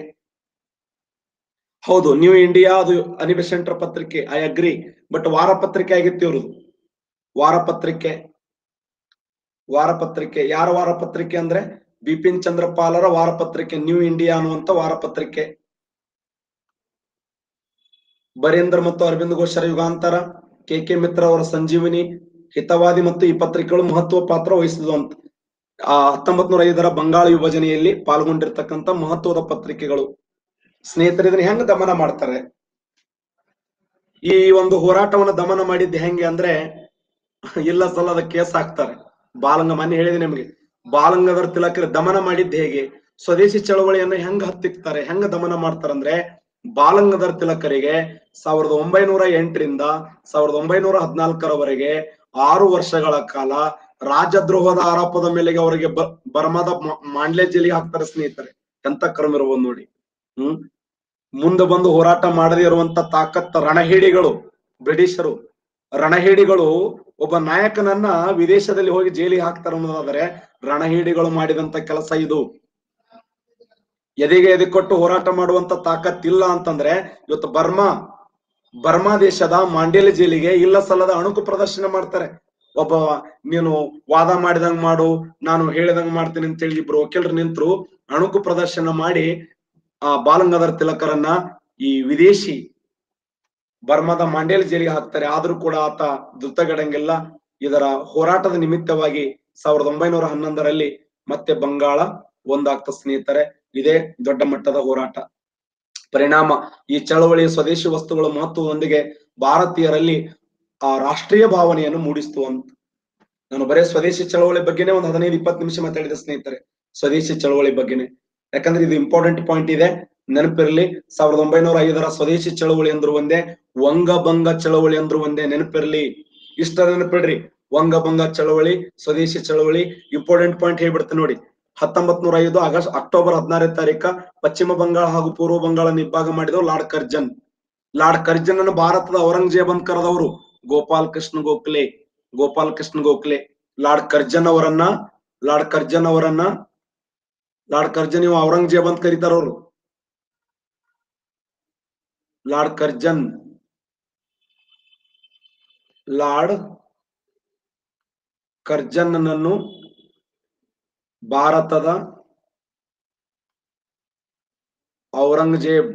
ಹೌದು ನ್ಯೂ ಇಂಡಿಯಾ ಅದು ಅನಿಬೆಸೆಂಟರ್ ಪತ್ರಿಕೆ ಐ ಅಗ್ರಿ ಬಟ್ ವಾರ ಪತ್ರಿಕೆ ಆಗಿತ್ತು ಇವ್ರದ್ದು ವಾರ ಪತ್ರಿಕೆ ವಾರ ಪತ್ರಿಕೆ ಯಾರ ವಾರ ಪತ್ರಿಕೆ ಅಂದ್ರೆ ಬಿಪಿನ್ ಚಂದ್ರ ಪಾಲರ ವಾರ ಪತ್ರಿಕೆ ನ್ಯೂ ಇಂಡಿಯಾ ಅನ್ನುವಂತ ವಾರ ಪತ್ರಿಕೆ ಬರೇಂದ್ರ ಮತ್ತು ಅರವಿಂದ್ ಘೋಷರ ಯುಗಾಂತರ ಕೆ ಕೆ ಮಿತ್ರ ಅವರ ಸಂಜೀವಿನಿ ಹಿತವಾದಿ ಮತ್ತು ಈ ಪತ್ರಿಕೆಗಳು ಮಹತ್ವ ಪಾತ್ರ ವಹಿಸಿದ್ವು ಅಂತ ಆ ಹತ್ತೊಂಬತ್ ನೂರ ಐದರ ಬಂಗಾಳ ವಿಭಜನೆಯಲ್ಲಿ ಪಾಲ್ಗೊಂಡಿರ್ತಕ್ಕಂಥ ಮಹತ್ವದ ಪತ್ರಿಕೆಗಳು ಸ್ನೇಹಿತರು ಇದನ್ನ ಹೆಂಗ್ ದಮನ ಮಾಡ್ತಾರೆ ಈ ಒಂದು ಹೋರಾಟವನ್ನು ದಮನ ಮಾಡಿದ್ದು ಹೆಂಗೆ ಅಂದ್ರೆ ಇಲ್ಲ ಸಲ್ಲದ ಕೇಸ್ ಹಾಕ್ತಾರೆ ಬಾಲಂಗ ಮನೆ ಹೇಳಿದೆ ನಿಮಗೆ ಬಾಲಂಗದರ ತಿಲಕರ ದಮನ ಮಾಡಿದ್ದು ಹೇಗೆ ಸ್ವದೇಶಿ ಚಳವಳಿಯನ್ನ ಹೆಂಗ್ ಹತ್ತಿಕ್ತಾರೆ ಹೆಂಗ ದಮನ ಮಾಡ್ತಾರಂದ್ರೆ ಬಾಲಂಗದರ ತಿಲಕರಿಗೆ ಸಾವಿರದ ಒಂಬೈನೂರ ಎಂಟರಿಂದ ಸಾವಿರದ ಒಂಬೈನೂರ ಹದಿನಾಲ್ಕರವರೆಗೆ ಆರು ವರ್ಷಗಳ ಕಾಲ ರಾಜದ್ರೋಹದ ಆರೋಪದ ಮೇಲೆಗೆ ಅವರಿಗೆ ಬ ಬರ್ಮಾದ ಮ- ಮಾಂಡ್ಲೆ ಜೈಲಿಗೆ ಹಾಕ್ತಾರೆ ಸ್ನೇಹಿತರೆ ಎಂತ ಕ್ರಮ ಇರ್ಬೋದು ನೋಡಿ ಹ್ಮ್ ಮುಂದೆ ಬಂದು ಹೋರಾಟ ಮಾಡದೇ ಇರುವಂತ ತಾಕತ್ತ ರಣಹೇಡಿಗಳು ಬ್ರಿಟಿಷರು ರಣಹೇಡಿಗಳು ಒಬ್ಬ ನಾಯಕನನ್ನ ವಿದೇಶದಲ್ಲಿ ಹೋಗಿ ಜೈಲಿಗೆ ಹಾಕ್ತಾರೆ ಅನ್ನೋದಾದ್ರೆ ರಣಹೇಡಿಗಳು ಮಾಡಿದಂತ ಕೆಲಸ ಇದು ಎದೆಗೆ ಎದೆ ಕೊಟ್ಟು ಹೋರಾಟ ಮಾಡುವಂತ ತಾಕತ್ತಿಲ್ಲ ಅಂತಂದ್ರೆ ಇವತ್ತು ಬರ್ಮಾ ಬರ್ಮಾ ದೇಶದ ಮಾಂಡೇಲಿ ಜೈಲಿಗೆ ಇಲ್ಲ ಸಲ್ಲದ ಅಣುಕು ಪ್ರದರ್ಶನ ಮಾಡ್ತಾರೆ ಒಬ್ಬ ನೀನು ವಾದ ಮಾಡಿದಂಗ್ ಮಾಡು ನಾನು ಹೇಳಿದಂಗ್ ಮಾಡ್ತೀನಿ ಅಂತ ಹೇಳಿ ಇಬ್ರು ವಕೀಲರು ನಿಂತ್ರು ಅಣುಕು ಪ್ರದರ್ಶನ ಮಾಡಿ ಆ ಬಾಲಗಂಗಾಧರ ತಿಲಕರನ್ನ ಈ ವಿದೇಶಿ ಬರ್ಮಾದ ಮಾಂಡೇಲ್ ಜೈಲಿಗೆ ಹಾಕ್ತಾರೆ ಆದ್ರೂ ಕೂಡ ಆತ ಧೃತಗೆಡಂಗಿಲ್ಲ ಇದರ ಹೋರಾಟದ ನಿಮಿತ್ತವಾಗಿ ಸಾವಿರದ ಒಂಬೈನೂರ ಹನ್ನೊಂದರಲ್ಲಿ ಮತ್ತೆ ಬಂಗಾಳ ಒಂದಾಗ್ತ ಸ್ನೇಹಿತರೆ ಇದೇ ದೊಡ್ಡ ಮಟ್ಟದ ಹೋರಾಟ ಪರಿಣಾಮ ಈ ಚಳವಳಿಯ ಸ್ವದೇಶಿ ವಸ್ತುಗಳ ಮಹತ್ವದೊಂದಿಗೆ ಭಾರತೀಯರಲ್ಲಿ ಆ ರಾಷ್ಟ್ರೀಯ ಭಾವನೆಯನ್ನು ಮೂಡಿಸ್ತು ಅಂತ ನಾನು ಬರೇ ಸ್ವದೇಶಿ ಚಳವಳಿ ಬಗ್ಗೆನೇ ಒಂದು ಹದಿನೈದು ಇಪ್ಪತ್ತು ನಿಮಿಷ ಮಾತಾಡಿದ ಸ್ನೇಹಿತರೆ ಸ್ವದೇಶಿ ಚಳವಳಿ ಬಗ್ಗೆನೆ ಯಾಕಂದ್ರೆ ಇದು ಇಂಪಾರ್ಟೆಂಟ್ ಪಾಯಿಂಟ್ ಇದೆ ನೆನಪಿರಲಿ ಸಾವಿರದ ಒಂಬೈನೂರ ಐದರ ಸ್ವದೇಶಿ ಚಳವಳಿ ಅಂದ್ರು ಒಂದೇ ವಂಗಭಂಗ ಚಳವಳಿ ಅಂದ್ರು ಒಂದೇ ನೆನಪಿರ್ಲಿ ಇಷ್ಟ ನೆನಪಿಡ್ರಿ ವಂಗಭಂಗ ಚಳವಳಿ ಸ್ವದೇಶಿ ಚಳವಳಿ ಇಂಪಾರ್ಟೆಂಟ್ ಪಾಯಿಂಟ್ ಹೇಳ್ಬಿಡ್ತೀನಿ ನೋಡಿ ಹತ್ತೊಂಬತ್ ನೂರ ಐದು ಆಗಸ್ಟ್ ಅಕ್ಟೋಬರ್ ಹದಿನಾರನೇ ತಾರೀಕ ಪಶ್ಚಿಮ ಬಂಗಾಳ ಹಾಗೂ ಪೂರ್ವ ಬಂಗಾಳ ಇಬ್ಬಾಗ ಮಾಡಿದವರು ಲಾರ್ಡ್ ಕರ್ಜನ್ ಲಾರ್ಡ್ ಕರ್ಜನ್ ಅನ್ನು ಭಾರತದ ಔರಂಗಜೇಬ್ ಅಂತ ಕರೆದವರು ಗೋಪಾಲ್ ಕೃಷ್ಣ ಗೋಖಲೆ ಗೋಪಾಲ್ ಕೃಷ್ಣ ಗೋಖಲೆ ಲಾರ್ಡ್ ಕರ್ಜನ್ ಅವರನ್ನ ಲಾರ್ಡ್ ಕರ್ಜನ್ ಅವರನ್ನ ಲಾರ್ಡ್ ಕರ್ಜನ್ ಇವ ಔರಂಗಜೇಬ್ ಅಂತ ಕರೀತಾರ ಅವರು ಲಾರ್ಡ್ ಕರ್ಜನ್ ಲಾರ್ಡ್ ಕರ್ಜನ್ನನನ್ನು ಭಾರತದ ಔರಂಗಜೇಬ್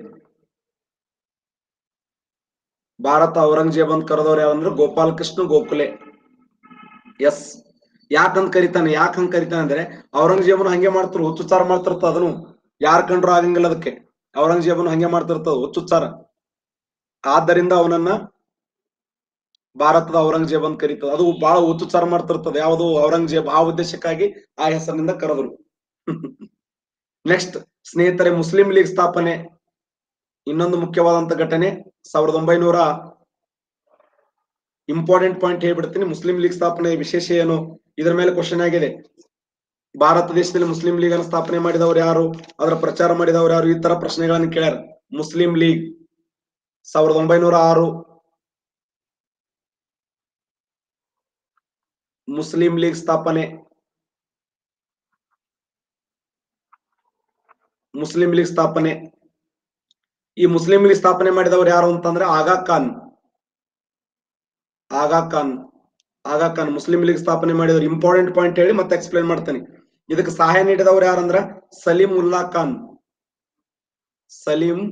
ಭಾರತ ಔರಂಗಜೇಬ್ ಅಂತ ಕರೆದವ್ರು ಯಾವಂದ್ರೆ ಗೋಪಾಲ್ ಕೃಷ್ಣ ಗೋಖಲೆ ಎಸ್ ಯಾಕಂತ ಕರಿತಾನೆ ಯಾಕಂತ ಕರಿತಾನೆ ಅಂದ್ರೆ ಔರಂಗಜೇಬನು ಹಂಗೆ ಮಾಡ್ತಿರು ಹುಚ್ಚುಚ್ಚಾರ ಮಾಡ್ತಿರ್ತ ಅದನ್ನು ಯಾರ್ ಕಂಡ್ರು ಆಗಂಗಿಲ್ಲ ಅದಕ್ಕೆ ಔರಂಗಜೇಬನು ಹಂಗೆ ಮಾಡ್ತಿರ್ತದ ಹುಚ್ಚುಚ್ಚಾರ ಆದ್ದರಿಂದ ಅವನನ್ನ ಭಾರತದ ಔರಂಗಜೇಬ್ ಅಂತ ಕರೀತದ ಅದು ಬಹಳ ಹುಚ್ಚುಚ್ಚಾರ ಮಾಡ್ತಿರ್ತದ ಯಾವುದು ಔರಂಗಜೇಬ್ ಆ ಉದ್ದೇಶಕ್ಕಾಗಿ ಆ ಹೆಸರಿನಿಂದ ಕರೆದ್ರು ನೆಕ್ಸ್ಟ್ ಸ್ನೇಹಿತರೆ ಮುಸ್ಲಿಂ ಲೀಗ್ ಸ್ಥಾಪನೆ ಇನ್ನೊಂದು ಮುಖ್ಯವಾದಂತ ಘಟನೆ ಸಾವಿರದ ಒಂಬೈನೂರ ಇಂಪಾರ್ಟೆಂಟ್ ಪಾಯಿಂಟ್ ಹೇಳ್ಬಿಡ್ತೀನಿ ಮುಸ್ಲಿಂ ಲೀಗ್ ಸ್ಥಾಪನೆ ವಿಶೇಷ ಏನು ಇದರ ಮೇಲೆ ಕ್ವಶನ್ ಆಗಿದೆ ಭಾರತ ದೇಶದಲ್ಲಿ ಮುಸ್ಲಿಂ ಲೀಗ್ ಅನ್ನು ಸ್ಥಾಪನೆ ಮಾಡಿದವರು ಯಾರು ಅದರ ಪ್ರಚಾರ ಮಾಡಿದವರು ಯಾರು ಈ ತರ ಪ್ರಶ್ನೆಗಳನ್ನು ಕೇಳ್ಯಾರ ಮುಸ್ಲಿಂ ಲೀಗ್ ಸಾವಿರದ ಒಂಬೈನೂರ ಆರು ಮುಸ್ಲಿಂ ಲೀಗ್ ಸ್ಥಾಪನೆ ಮುಸ್ಲಿಂ ಲೀಗ್ ಸ್ಥಾಪನೆ ಈ ಮುಸ್ಲಿಂ ಲೀಗ್ ಸ್ಥಾಪನೆ ಮಾಡಿದವರು ಯಾರು ಅಂತಂದ್ರೆ ಆಗಾ ಖಾನ್ ಆಗಾ ಖಾನ್ ಆಗಾ ಖಾನ್ ಮುಸ್ಲಿಂ ಲೀಗ್ ಸ್ಥಾಪನೆ ಮಾಡಿದವರು ಇಂಪಾರ್ಟೆಂಟ್ ಪಾಯಿಂಟ್ ಹೇಳಿ ಮತ್ತೆ ಎಕ್ಸ್ಪ್ಲೇನ್ ಮಾಡ್ತೇನೆ ಇದಕ್ಕೆ ಸಹಾಯ ನೀಡಿದವರು ಯಾರಂದ್ರ ಸಲೀಂ ಉಲ್ಲಾ ಖಾನ್ ಸಲೀಂ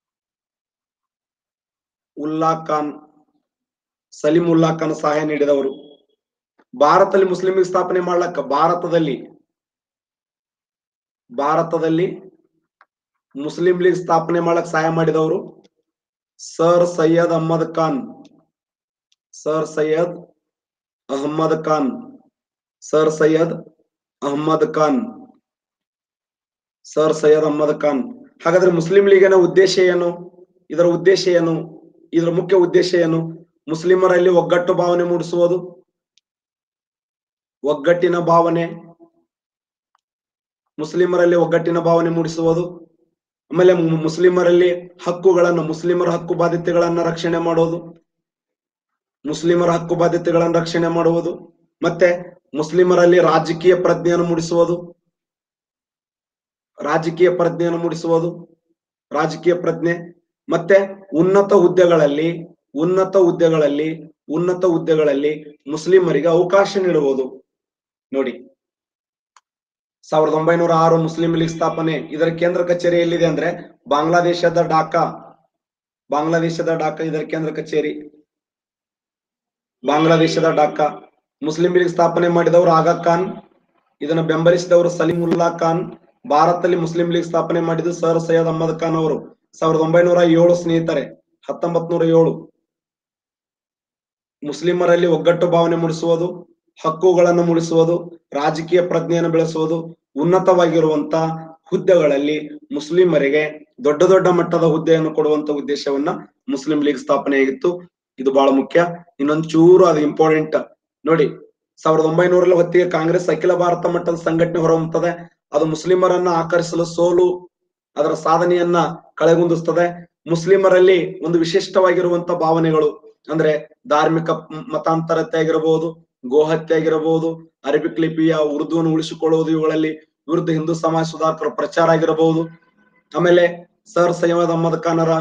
ಉಲ್ಲಾ ಖಾನ್ ಸಲೀಂ ಉಲ್ಲಾ ಖಾನ್ ಸಹಾಯ ನೀಡಿದವರು ಭಾರತದಲ್ಲಿ ಮುಸ್ಲಿಂ ಲೀಗ್ ಸ್ಥಾಪನೆ ಮಾಡ್ಲಕ್ಕ ಭಾರತದಲ್ಲಿ ಭಾರತದಲ್ಲಿ ಮುಸ್ಲಿಂ ಲೀಗ್ ಸ್ಥಾಪನೆ ಮಾಡಕ್ ಸಹಾಯ ಮಾಡಿದವರು Sir Syed Ahmed Khan Sir Syed Ahmad Khan Sir Syed Ahmad Khan Sir Syed Ahmad Khan ಹಾಗಾದ್ರೆ ಮುಸ್ಲಿಂ ಲೀಗಿನ ಉದ್ದೇಶ ಏನು ಇದರ ಉದ್ದೇಶ ಏನು ಇದರ ಮುಖ್ಯ ಉದ್ದೇಶ ಏನು ಮುಸ್ಲಿಮರಲ್ಲಿ ಒಗ್ಗಟ್ಟು ಭಾವನೆ ಮೂಡಿಸುವುದು ಒಗ್ಗಟ್ಟಿನ ಭಾವನೆ ಮುಸ್ಲಿಮರಲ್ಲಿ ಒಗ್ಗಟ್ಟಿನ ಭಾವನೆ ಮೂಡಿಸುವುದು ಆಮೇಲೆ ಮು- ಮುಸ್ಲಿಮರಲ್ಲಿ ಹಕ್ಕುಗಳನ್ನು ಮುಸ್ಲಿಮರ ಹಕ್ಕು ಬಾಧ್ಯತೆಗಳನ್ನ ರಕ್ಷಣೆ ಮಾಡೋದು ಮುಸ್ಲಿಮರ ಹಕ್ಕು ಬಾಧ್ಯತೆಗಳನ್ನು ರಕ್ಷಣೆ ಮಾಡುವುದು ಮತ್ತೆ ಮುಸ್ಲಿಮರಲ್ಲಿ ರಾಜಕೀಯ ಪ್ರಜ್ಞೆಯನ್ನು ಮೂಡಿಸುವುದು ರಾಜಕೀಯ ಪ್ರಜ್ಞೆಯನ್ನು ಮೂಡಿಸುವುದು ರಾಜಕೀಯ ಪ್ರಜ್ಞೆ ಮತ್ತೆ ಉನ್ನತ ಹುದ್ದೆಗಳಲ್ಲಿ ಉನ್ನತ ಹುದ್ದೆಗಳಲ್ಲಿ ಉನ್ನತ ಹುದ್ದೆಗಳಲ್ಲಿ ಮುಸ್ಲಿಮರಿಗೆ ಅವಕಾಶ ನೀಡುವುದು ನೋಡಿ ಸಾವಿರದ ಒಂಬೈನೂರ ಆರು ಮುಸ್ಲಿಂ ಲೀಗ್ ಸ್ಥಾಪನೆ ಇದರ ಕೇಂದ್ರ ಕಚೇರಿ ಎಲ್ಲಿದೆ ಅಂದ್ರೆ ಬಾಂಗ್ಲಾದೇಶದ ಢಾಕಾ ಬಾಂಗ್ಲಾದೇಶದ ಢಾಕಾ ಇದರ ಕೇಂದ್ರ ಕಚೇರಿ ಬಾಂಗ್ಲಾದೇಶದ ಢಾಕಾ ಮುಸ್ಲಿಂ ಲೀಗ್ ಸ್ಥಾಪನೆ ಮಾಡಿದವರು ಆಗಾ ಖಾನ್ ಇದನ್ನು ಬೆಂಬಲಿಸಿದವರು ಸಲೀಂ ಉಲ್ಲಾ ಖಾನ್ ಭಾರತದಲ್ಲಿ ಮುಸ್ಲಿಂ ಲೀಗ್ ಸ್ಥಾಪನೆ ಮಾಡಿದ್ದು ಸರ್ ಸೈಯದ್ ಅಹಮದ್ ಖಾನ್ ಅವರು ಸಾವಿರದ ಒಂಬೈನೂರ ಏಳು ಸ್ನೇಹಿತರೆ ಹತ್ತೊಂಬತ್ ನೂರ ಏಳು ಮುಸ್ಲಿಮರಲ್ಲಿ ಒಗ್ಗಟ್ಟು ಭಾವನೆ ಮೂಡಿಸುವುದು ಹಕ್ಕುಗಳನ್ನು ಮೂಡಿಸುವುದು ರಾಜಕೀಯ ಪ್ರಜ್ಞೆಯನ್ನು ಬೆಳೆಸುವುದು ಉನ್ನತವಾಗಿರುವಂತ ಹುದ್ದೆಗಳಲ್ಲಿ ಮುಸ್ಲಿಮರಿಗೆ ದೊಡ್ಡ ದೊಡ್ಡ ಮಟ್ಟದ ಹುದ್ದೆಯನ್ನು ಕೊಡುವಂತ ಉದ್ದೇಶವನ್ನ ಮುಸ್ಲಿಂ ಲೀಗ್ ಸ್ಥಾಪನೆ ಆಗಿತ್ತು ಇದು ಬಹಳ ಮುಖ್ಯ ಇನ್ನೊಂದ್ ಚೂರು ಅದು ಇಂಪಾರ್ಟೆಂಟ್ ನೋಡಿ ಸಾವಿರದ ಒಂಬೈನೂರಲ್ಲಿ ಹೊತ್ತಿಗೆ ಕಾಂಗ್ರೆಸ್ ಅಖಿಲ ಭಾರತ ಮಟ್ಟದ ಸಂಘಟನೆ ಹೊರಹೊಮ್ಮುತ್ತದೆ ಅದು ಮುಸ್ಲಿಮರನ್ನ ಆಕರ್ಷಿಸಲು ಸೋಲು ಅದರ ಸಾಧನೆಯನ್ನ ಕಳೆಗುಂದಿಸ್ತದೆ ಮುಸ್ಲಿಮರಲ್ಲಿ ಒಂದು ವಿಶಿಷ್ಟವಾಗಿರುವಂತ ಭಾವನೆಗಳು ಅಂದ್ರೆ ಧಾರ್ಮಿಕ ಮ್- ಮತಾಂತರತೆ ಆಗಿರಬಹುದು ಗೋಹತ್ಯೆ ಆಗಿರಬಹುದು ಅರಬಿಕ್ ಲಿಪಿಯ ಉರ್ದುವನ್ನು ಉಳಿಸಿಕೊಳ್ಳುವುದು ಇವುಗಳಲ್ಲಿ ವಿರುದ್ಧ ಹಿಂದೂ ಸಮಾಜ ಸುಧಾರಕರ ಪ್ರಚಾರ ಆಗಿರಬಹುದು ಆಮೇಲೆ ಸರ್ ಸೈಯದ್ ಅಹಮದ್ ಖಾನರ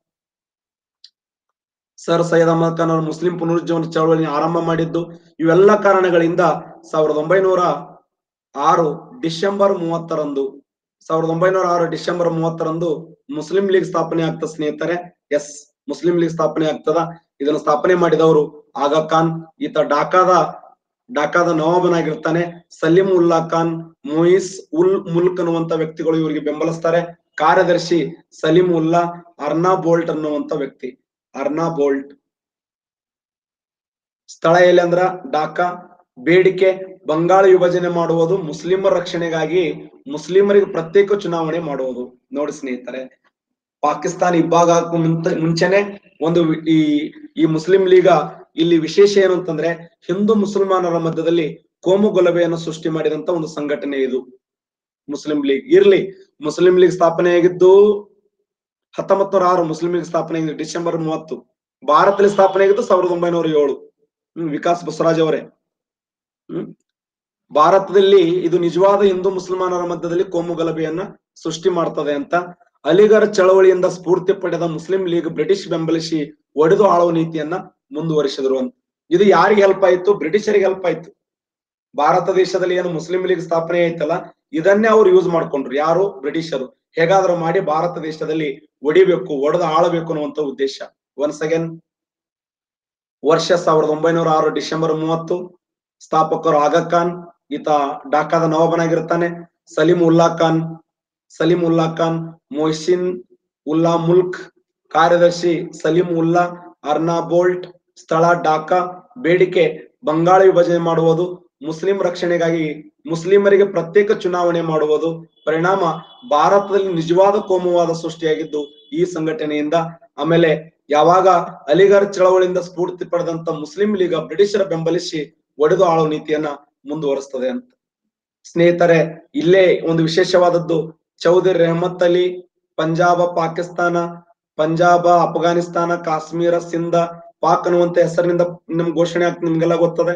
ಸರ್ ಸೈಯದ್ ಅಹಮದ್ ಖಾನ್ ಅವರು ಮುಸ್ಲಿಂ ಪುನರುಜ್ಜೀವನ ಚಳವಳಿ ಆರಂಭ ಮಾಡಿದ್ದು ಇವೆಲ್ಲ ಕಾರಣಗಳಿಂದ ಸಾವಿರದ ಒಂಬೈನೂರ ಆರು ಡಿಸೆಂಬರ್ ಮೂವತ್ತರಂದು ಸಾವಿರದ ಒಂಬೈನೂರ ಆರು ಡಿಸೆಂಬರ್ ಮೂವತ್ತರಂದು ಮುಸ್ಲಿಂ ಲೀಗ್ ಸ್ಥಾಪನೆ ಆಗ್ತದ ಸ್ನೇಹಿತರೆ ಎಸ್ ಮುಸ್ಲಿಂ ಲೀಗ್ ಸ್ಥಾಪನೆ ಆಗ್ತದ ಇದನ್ನು ಸ್ಥಾಪನೆ ಮಾಡಿದವರು ಆಗಾ ಖಾನ್ ಈತ ಢಾಕಾದ ಢಾಕಾದ ನವಾಬನಾಗಿರ್ತಾನೆ ಸಲೀಂ ಉಲ್ಲಾ ಖಾನ್ ಮೊಯಿಸ್ ಉಲ್ ಮುಲ್ಕ್ ಅನ್ನುವಂತ ವ್ಯಕ್ತಿಗಳು ಇವರಿಗೆ ಬೆಂಬಲಿಸ್ತಾರೆ ಕಾರ್ಯದರ್ಶಿ ಸಲೀಂ ಉಲ್ಲಾ ಅರ್ನಾ ಬೋಲ್ಟ್ ಅನ್ನುವಂತ ವ್ಯಕ್ತಿ ಅರ್ನಾ ಬೋಲ್ಟ್ ಸ್ಥಳ ಎಲ್ಲಿ ಅಂದ್ರ ಢಾಕಾ ಬೇಡಿಕೆ ಬಂಗಾಳ ವಿಭಜನೆ ಮಾಡುವುದು ಮುಸ್ಲಿಮರ ರಕ್ಷಣೆಗಾಗಿ ಮುಸ್ಲಿಮರಿಗೆ ಪ್ರತ್ಯೇಕ ಚುನಾವಣೆ ಮಾಡುವುದು ನೋಡಿ ಸ್ನೇಹಿತರೆ ಪಾಕಿಸ್ತಾನ ಇಬ್ಬಾಗ ಹಾಕೋ ಮುಂತ ಮುಂಚೆನೆ ಒಂದು ವಿ- ಈ ಈ ಮುಸ್ಲಿಂ ಲೀಗ ಇಲ್ಲಿ ವಿಶೇಷ ಏನು ಅಂತಂದ್ರೆ ಹಿಂದೂ ಮುಸಲ್ಮಾನರ ಮಧ್ಯದಲ್ಲಿ ಕೋಮು ಗಲಭೆಯನ್ನು ಸೃಷ್ಟಿ ಮಾಡಿದಂತ ಒಂದು ಸಂಘಟನೆ ಇದು ಮುಸ್ಲಿಂ ಲೀಗ್ ಇರ್ಲಿ ಮುಸ್ಲಿಂ ಲೀಗ್ ಸ್ಥಾಪನೆಯಾಗಿದ್ದು ಹತ್ತೊಂಬತ್ ನೂರ ಆರು ಮುಸ್ಲಿಂ ಲೀಗ್ ಸ್ಥಾಪನೆ ಆಗಿದೆ ಡಿಸೆಂಬರ್ ಮೂವತ್ತು ಭಾರತದಲ್ಲಿ ಸ್ಥಾಪನೆ ಆಗಿದ್ದು ಸಾವಿರದ ಒಂಬೈನೂರ ಏಳು ಹ್ಮ್ ವಿಕಾಸ್ ಬಸವರಾಜ್ ಅವರೇ ಹ್ಮ್ ಭಾರತದಲ್ಲಿ ಇದು ನಿಜವಾದ ಹಿಂದೂ ಮುಸಲ್ಮಾನರ ಮಧ್ಯದಲ್ಲಿ ಕೋಮು ಗಲಭೆಯನ್ನ ಸೃಷ್ಟಿ ಮಾಡ್ತದೆ ಅಂತ ಅಲಿಗರ್ ಚಳವಳಿಯಿಂದ ಸ್ಫೂರ್ತಿ ಪಡೆದ ಮುಸ್ಲಿಂ ಲೀಗ್ ಬ್ರಿಟಿಷ್ ಬೆಂಬಲಿಸಿ ಒಡೆದು ಆಳುವ ನೀತಿಯನ್ನ ಮುಂದುವರಿಸಿದ್ರು ಅಂತ ಇದು ಯಾರಿಗೆ ಹೆಲ್ಪ್ ಆಯ್ತು ಬ್ರಿಟಿಷರಿಗೆ ಹೆಲ್ಪ್ ಆಯ್ತು ಭಾರತ ದೇಶದಲ್ಲಿ ಏನು ಮುಸ್ಲಿಂ ಲೀಗ್ ಸ್ಥಾಪನೆ ಆಯ್ತಲ್ಲ ಇದನ್ನೇ ಅವ್ರು ಯೂಸ್ ಮಾಡ್ಕೊಂಡ್ರು ಯಾರು ಬ್ರಿಟಿಷರು ಹೇಗಾದ್ರೂ ಮಾಡಿ ಭಾರತ ದೇಶದಲ್ಲಿ ಒಡಿಬೇಕು ಒಡೆದು ಆಳಬೇಕು ಅನ್ನುವಂತ ಉದ್ದೇಶ ಒನ್ಸ್ ಅಗೇನ್ ವರ್ಷ ಸಾವಿರದ ಒಂಬೈನೂರ ಆರು ಡಿಸೆಂಬರ್ ಮೂವತ್ತು ಸ್ಥಾಪಕರು ಆಗಾ ಖಾನ್ ಈತ ಢಾಕಾದ ನವಾಬನಾಗಿರ್ತಾನೆ ಸಲೀಂ ಉಲ್ಲಾ ಖಾನ್ ಸಲೀಂ ಉಲ್ಲಾ ಖಾನ್ ಮೊಹ್ಸಿನ್ ಉಲ್ಲಾ ಮುಲ್ಕ್ ಕಾರ್ಯದರ್ಶಿ ಸಲೀಂ ಉಲ್ಲಾ ಅರ್ನಾ ಬೋಲ್ಟ್ ಸ್ಥಳ ಢಾಕಾ ಬೇಡಿಕೆ ಬಂಗಾಳ ವಿಭಜನೆ ಮಾಡುವುದು ಮುಸ್ಲಿಂ ರಕ್ಷಣೆಗಾಗಿ ಮುಸ್ಲಿಮರಿಗೆ ಪ್ರತ್ಯೇಕ ಚುನಾವಣೆ ಮಾಡುವುದು ಪರಿಣಾಮ ಭಾರತದಲ್ಲಿ ನಿಜವಾದ ಕೋಮುವಾದ ಸೃಷ್ಟಿಯಾಗಿದ್ದು ಈ ಸಂಘಟನೆಯಿಂದ ಆಮೇಲೆ ಯಾವಾಗ ಅಲಿಗರ್ ಚಳವಳಿಯಿಂದ ಸ್ಫೂರ್ತಿ ಪಡೆದಂತ ಮುಸ್ಲಿಂ ಲೀಗ ಬ್ರಿಟಿಷರ ಬೆಂಬಲಿಸಿ ಒಡೆದು ಆಳುವ ನೀತಿಯನ್ನ ಮುಂದುವರಿಸ್ತದೆ ಅಂತ ಸ್ನೇಹಿತರೆ ಇಲ್ಲೇ ಒಂದು ವಿಶೇಷವಾದದ್ದು ಚೌಧರಿ ರೆಹಮತ್ ಅಲಿ ಪಂಜಾಬ ಪಾಕಿಸ್ತಾನ ಪಂಜಾಬ ಅಫ್ಘಾನಿಸ್ತಾನ ಕಾಶ್ಮೀರ ಸಿಂಧ ಪಾಕ್ ಅನ್ನುವಂತ ಹೆಸರಿನಿಂದ ನಿಮ್ ಘೋಷಣೆ ಆಗ್ತದೆ ನಿಮ್ಗೆಲ್ಲ ಗೊತ್ತದೆ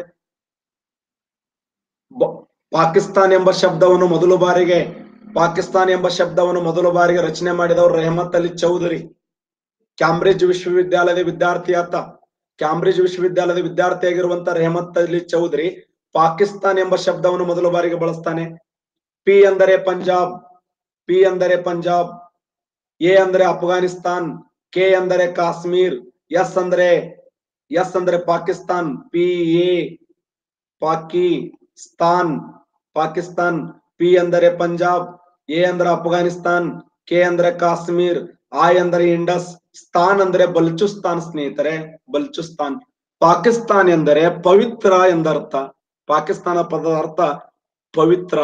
ಬ- ಪಾಕಿಸ್ತಾನ್ ಎಂಬ ಶಬ್ದವನ್ನು ಮೊದಲು ಬಾರಿಗೆ ಪಾಕಿಸ್ತಾನ್ ಎಂಬ ಶಬ್ದವನ್ನು ಮೊದಲು ಬಾರಿಗೆ ರಚನೆ ಮಾಡಿದವರು ರೆಹಮತ್ ಅಲಿ ಚೌಧರಿ ಕ್ಯಾಂಬ್ರಿಡ್ಜ್ ವಿಶ್ವವಿದ್ಯಾಲಯದ ವಿದ್ಯಾರ್ಥಿ ಆತ ಕ್ಯಾಂಬ್ರಿಡ್ಜ್ ವಿಶ್ವವಿದ್ಯಾಲಯದ ವಿದ್ಯಾರ್ಥಿಯಾಗಿರುವಂತ ರೆಹಮತ್ ಅಲಿ ಚೌಧರಿ ಪಾಕಿಸ್ತಾನ್ ಎಂಬ ಶಬ್ದವನ್ನು ಮೊದಲ ಬಾರಿಗೆ ಬಳಸ್ತಾನೆ ಪಿ ಅಂದರೆ ಪಂಜಾಬ್ ಪಿ ಅಂದರೆ ಪಂಜಾಬ್ ಎ ಅಂದರೆ ಅಫ್ಘಾನಿಸ್ತಾನ್ ಕೆ ಅಂದರೆ ಕಾಶ್ಮೀರ್ ಎಸ್ ಅಂದ್ರೆ ಎಸ್ ಅಂದ್ರೆ Pakistan P A Pakistan Pakistan P ಅಂದರೆ ಪಂಜಾಬ್ ಎ ಅಂದ್ರೆ ಅಫ್ಘಾನಿಸ್ತಾನ್ ಕೆ ಅಂದ್ರೆ ಕಾಶ್ಮೀರ್ ಆ ಅಂದ್ರೆ ಇಂಡಸ್ ಸ್ಥಾನ್ ಅಂದ್ರೆ ಬಲ್ಚುಸ್ತಾನ್ ಸ್ನೇಹಿತರೆ ಬಲ್ಚುಸ್ತಾನ್ ಪಾಕಿಸ್ತಾನ್ ಎಂದರೆ ಪವಿತ್ರ ಎಂದರ್ಥ ಪಾಕಿಸ್ತಾನ ಪದದ ಅರ್ಥ ಪವಿತ್ರ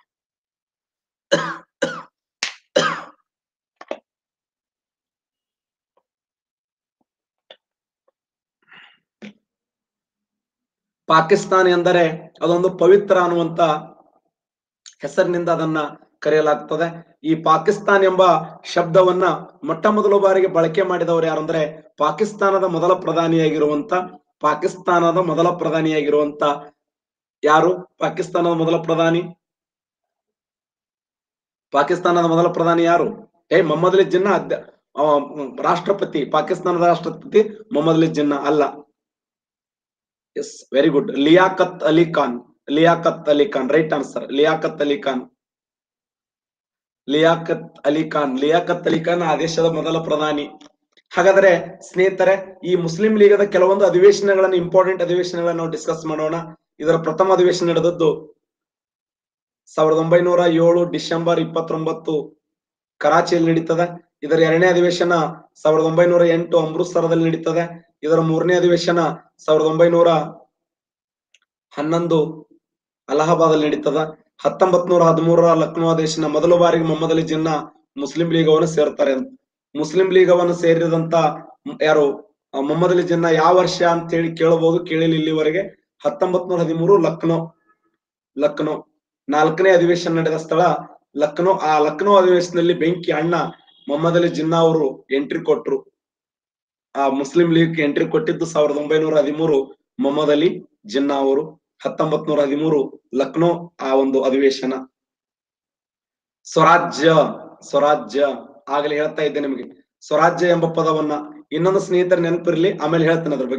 ಪಾಕಿಸ್ತಾನ ಎಂದರೆ ಅದೊಂದು ಪವಿತ್ರ ಅನ್ನುವಂತ ಹೆಸರಿನಿಂದ ಅದನ್ನ ಕರೆಯಲಾಗ್ತದೆ ಈ ಪಾಕಿಸ್ತಾನ್ ಎಂಬ ಶಬ್ದವನ್ನ ಮೊಟ್ಟ ಮೊದಲ ಬಾರಿಗೆ ಬಳಕೆ ಮಾಡಿದವರು ಯಾರಂದ್ರೆ ಪಾಕಿಸ್ತಾನದ ಮೊದಲ ಪ್ರಧಾನಿಯಾಗಿರುವಂತ ಪಾಕಿಸ್ತಾನದ ಮೊದಲ ಪ್ರಧಾನಿಯಾಗಿರುವಂತ ಯಾರು ಪಾಕಿಸ್ತಾನದ ಮೊದಲ ಪ್ರಧಾನಿ ಪಾಕಿಸ್ತಾನದ ಮೊದಲ ಪ್ರಧಾನಿ ಯಾರು ಏ ಮೊಹಮ್ಮದ್ ಅಲಿ ಜಿನ್ನಾ ಅಧ್ಯ ಅವ, ಮ್, ರಾಷ್ಟ್ರಪತಿ ಪಾಕಿಸ್ತಾನದ ರಾಷ್ಟ್ರಪತಿ ಮೊಹಮ್ಮದ್ ಅಲಿ ಜಿನ್ನಾ ಅಲ್ಲ yes very good Liaquat Ali Khan Liaquat Ali Khan right answer Liaquat Ali Khan Liaquat Ali Khan Liaquat Ali Khan ಆ ದೇಶದ ಮೊದಲ ಪ್ರಧಾನಿ ಹಾಗಾದ್ರೆ ಸ್ನೇಹಿತರೆ ಈ ಮುಸ್ಲಿಂ ಲೀಗದ ಕೆಲವೊಂದು ಅಧಿವೇಶನಗಳನ್ನು ಇಂಪಾರ್ಟೆಂಟ್ ಅಧಿವೇಶನಗಳನ್ನು ನಾವು ಡಿಸ್ಕಸ್ ಮಾಡೋಣ ಇದರ ಪ್ರಥಮ ಅಧಿವೇಶನ ನಡೆದದ್ದು ಸಾವಿರದ ಒಂಬೈನೂರ ಏಳು ಡಿಸೆಂಬರ್ ಇಪ್ಪತ್ತೊಂಬತ್ತು ಕರಾಚಿಯಲ್ಲಿ ನಡೀತದೆ ಇದರ ಎರಡನೇ ಅಧಿವೇಶನ ಸಾವಿರದ ಒಂಬೈನೂರ ಎಂಟು ಅಮೃತ್ಸರದಲ್ಲಿ ನಡೀತದೆ ಇದರ ಮೂರನೇ ಅಧಿವೇಶನ ಸಾವಿರದ ಒಂಬೈನೂರ ಹನ್ನೊಂದು ಅಲಹಾಬಾದಲ್ಲಿ ನಡೀತದ ಹತ್ತೊಂಬತ್ ನೂರ ಹದಿಮೂರರ ಲಕ್ನೋ ಅಧಿವೇಶನ ಮೊದಲ ಬಾರಿಗೆ ಮೊಹಮ್ಮದ್ ಅಲಿ ಜಿನ್ನಾ ಮುಸ್ಲಿಂ ಲೀಗವನ್ನು ಸೇರ್ತಾರೆ ಅಂತ ಮುಸ್ಲಿಂ ಲೀಗವನ್ನು ಸೇರಿದಂತ ಮ್- ಯಾರು ಆ ಮೊಹಮ್ಮದ್ ಅಲಿ ಜಿನ್ನಾ ಯಾವ ವರ್ಷ ಅಂತ ಹೇಳಿ ಕೇಳಬಹುದು ಕೇಳಿಲ್ಲ ಇಲ್ಲಿವರೆಗೆ ಹತ್ತೊಂಬತ್ ನೂರ ಹದಿಮೂರು ಲಕ್ನೋ ಲಕ್ನೋ ನಾಲ್ಕನೇ ಅಧಿವೇಶನ ನಡೆದ ಸ್ಥಳ ಲಕ್ನೋ ಆ ಲಕ್ನೋ ಅಧಿವೇಶನದಲ್ಲಿ ಬೆಂಕಿ ಅಣ್ಣ ಮೊಹಮ್ಮದ್ ಅಲಿ ಜಿನ್ನಾ ಅವರು ಎಂಟ್ರಿ ಕೊಟ್ರು ಆ ಮುಸ್ಲಿಂ ಲೀಗ್ ಎಂಟ್ರಿ ಕೊಟ್ಟಿದ್ದು ಸಾವಿರದ ಒಂಬೈನೂರ ಹದಿಮೂರು ಮೊಹಮ್ಮದ್ ಅಲಿ ಜಿನ್ನಾ ಅವರು ಹತ್ತೊಂಬತ್ ನೂರ ಹದಿಮೂರು ಲಕ್ನೋ ಆ ಒಂದು ಅಧಿವೇಶನ ಸ್ವರಾಜ್ಯ ಸ್ವರಾಜ್ಯ ಆಗಲೇ ಹೇಳ್ತಾ ಇದ್ದೆ ನಿಮಗೆ ಸ್ವರಾಜ್ಯ ಎಂಬ ಪದವನ್ನ ಇನ್ನೊಂದು ಸ್ನೇಹಿತರ ನೆನಪಿರ್ಲಿ ಆಮೇಲೆ ಹೇಳ್ತೇನೆ ಅದ್ರ ಬಗ್ಗೆ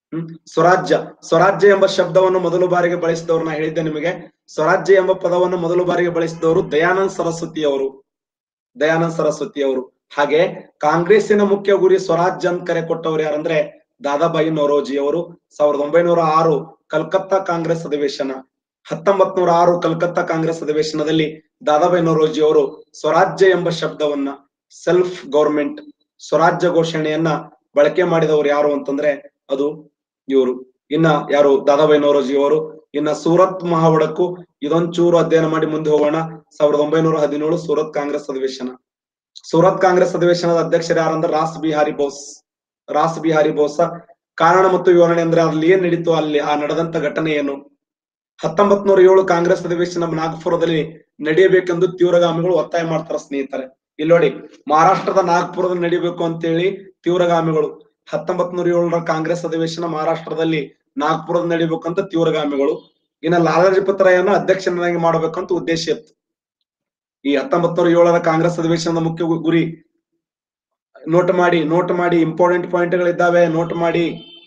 ಹ್ಮ್ ಸ್ವರಾಜ್ಯ ಸ್ವರಾಜ್ಯ ಎಂಬ ಶಬ್ದವನ್ನು ಮೊದಲು ಬಾರಿಗೆ ಬಳಸಿದವರು ನಾ ಹೇಳಿದ್ದೆ ನಿಮಗೆ ಸ್ವರಾಜ್ಯ ಎಂಬ ಪದವನ್ನು ಮೊದಲು ಬಾರಿಗೆ ಬಳಸಿದವರು ದಯಾನಂದ್ ಸರಸ್ವತಿ ಅವರು ದಯಾನಂದ್ ಸರಸ್ವತಿ ಅವರು ಹಾಗೆ ಕಾಂಗ್ರೆಸ್ಸಿನ ಮುಖ್ಯ ಗುರಿ ಸ್ವರಾಜ್ಯ ಅಂತ ಕರೆ ಕೊಟ್ಟವರು ಯಾರಂದ್ರೆ ದಾದಾಬಾಯಿ ನವರೋಜಿ ಅವರು ಸಾವಿರದ ಒಂಬೈನೂರ ಆರು ಕಲ್ಕತ್ತಾ ಕಾಂಗ್ರೆಸ್ ಅಧಿವೇಶನ ಹತ್ತೊಂಬತ್ ನೂರ ಆರು ಕಲ್ಕತ್ತಾ ಕಾಂಗ್ರೆಸ್ ಅಧಿವೇಶನದಲ್ಲಿ ದಾದಾಬಾಯಿ ನವರೋಜಿ ಅವರು ಸ್ವರಾಜ್ಯ ಎಂಬ ಶಬ್ದವನ್ನ ಸೆಲ್ಫ್ ಗೌರ್ಮೆಂಟ್ ಸ್ವರಾಜ್ಯ ಘೋಷಣೆಯನ್ನ ಬಳಕೆ ಮಾಡಿದವರು ಯಾರು ಅಂತಂದ್ರೆ ಅದು ಇವರು ಇನ್ನ ಯಾರು ದಾದಾಬಾಯಿ ನವರೋಜಿ ಅವರು ಇನ್ನ ಸೂರತ್ ಮಹಾವಡಕ್ಕು ಇದೊಂಚೂರು ಅಧ್ಯಯನ ಮಾಡಿ ಮುಂದೆ ಹೋಗೋಣ ಸಾವಿರದ ಒಂಬೈನೂರ ಹದಿನೇಳು ಸೂರತ್ ಕಾಂಗ್ರೆಸ್ ಅಧಿವೇಶನ ಸೂರತ್ ಕಾಂಗ್ರೆಸ್ ಅಧಿವೇಶನದ ಅಧ್ಯಕ್ಷರು ಯಾರಂದ್ರೆ ರಾಸ್ ಬಿಹಾರಿ ಬೋಸ್ ರಾಸ್ ಬಿಹಾರಿ ಬೋಸ ಕಾರಣ ಮತ್ತು ವಿವರಣೆ ಅಂದ್ರೆ ಅಲ್ಲಿ ಏನ್ ನಡೀತು ಅಲ್ಲಿ ಆ ನಡೆದಂತ ಘಟನೆ ಏನು ಹತ್ತೊಂಬತ್ ನೂರ ಏಳು ಕಾಂಗ್ರೆಸ್ ಅಧಿವೇಶನ ನಾಗ್ಪುರದಲ್ಲಿ ನಡೆಯಬೇಕೆಂದು ತೀವ್ರಗಾಮಿಗಳು ಒತ್ತಾಯ ಮಾಡ್ತಾರೆ ಸ್ನೇಹಿತರೆ ಇಲ್ಲಿ ನೋಡಿ ಮಹಾರಾಷ್ಟ್ರದ ನಾಗ್ಪುರದಲ್ಲಿ ನಡಿಬೇಕು ಅಂತೇಳಿ ತೀವ್ರಗಾಮಿಗಳು ಹತ್ತೊಂಬತ್ ನೂರ ಏಳರ ಕಾಂಗ್ರೆಸ್ ಅಧಿವೇಶನ ಮಹಾರಾಷ್ಟ್ರದಲ್ಲಿ ನಾಗ್ಪುರದಲ್ಲಿ ನಡಿಬೇಕಂತ ತೀವ್ರಗಾಮಿಗಳು ಇನ್ನ ಲಾಲಾ ಲಜಪತ್ ರಾಯನ್ನ ಅಧ್ಯಕ್ಷನಾಗಿ ಮಾಡಬೇಕಂತ ಉದ್ದೇಶ ಇತ್ತು ಈ ಹತ್ತೊಂಬತ್ ನೂರ ಏಳರ ಕಾಂಗ್ರೆಸ್ ಅಧಿವೇಶನದ ಮುಖ್ಯ ಗು- ಗುರಿ ನೋಟ್ ಮಾಡಿ ನೋಟ್ ಮಾಡಿ ಇಂಪಾರ್ಟೆಂಟ್ ಪಾಯಿಂಟ್ಗಳಿದ್ದಾವೆ ನೋಟ್ ಮಾಡಿ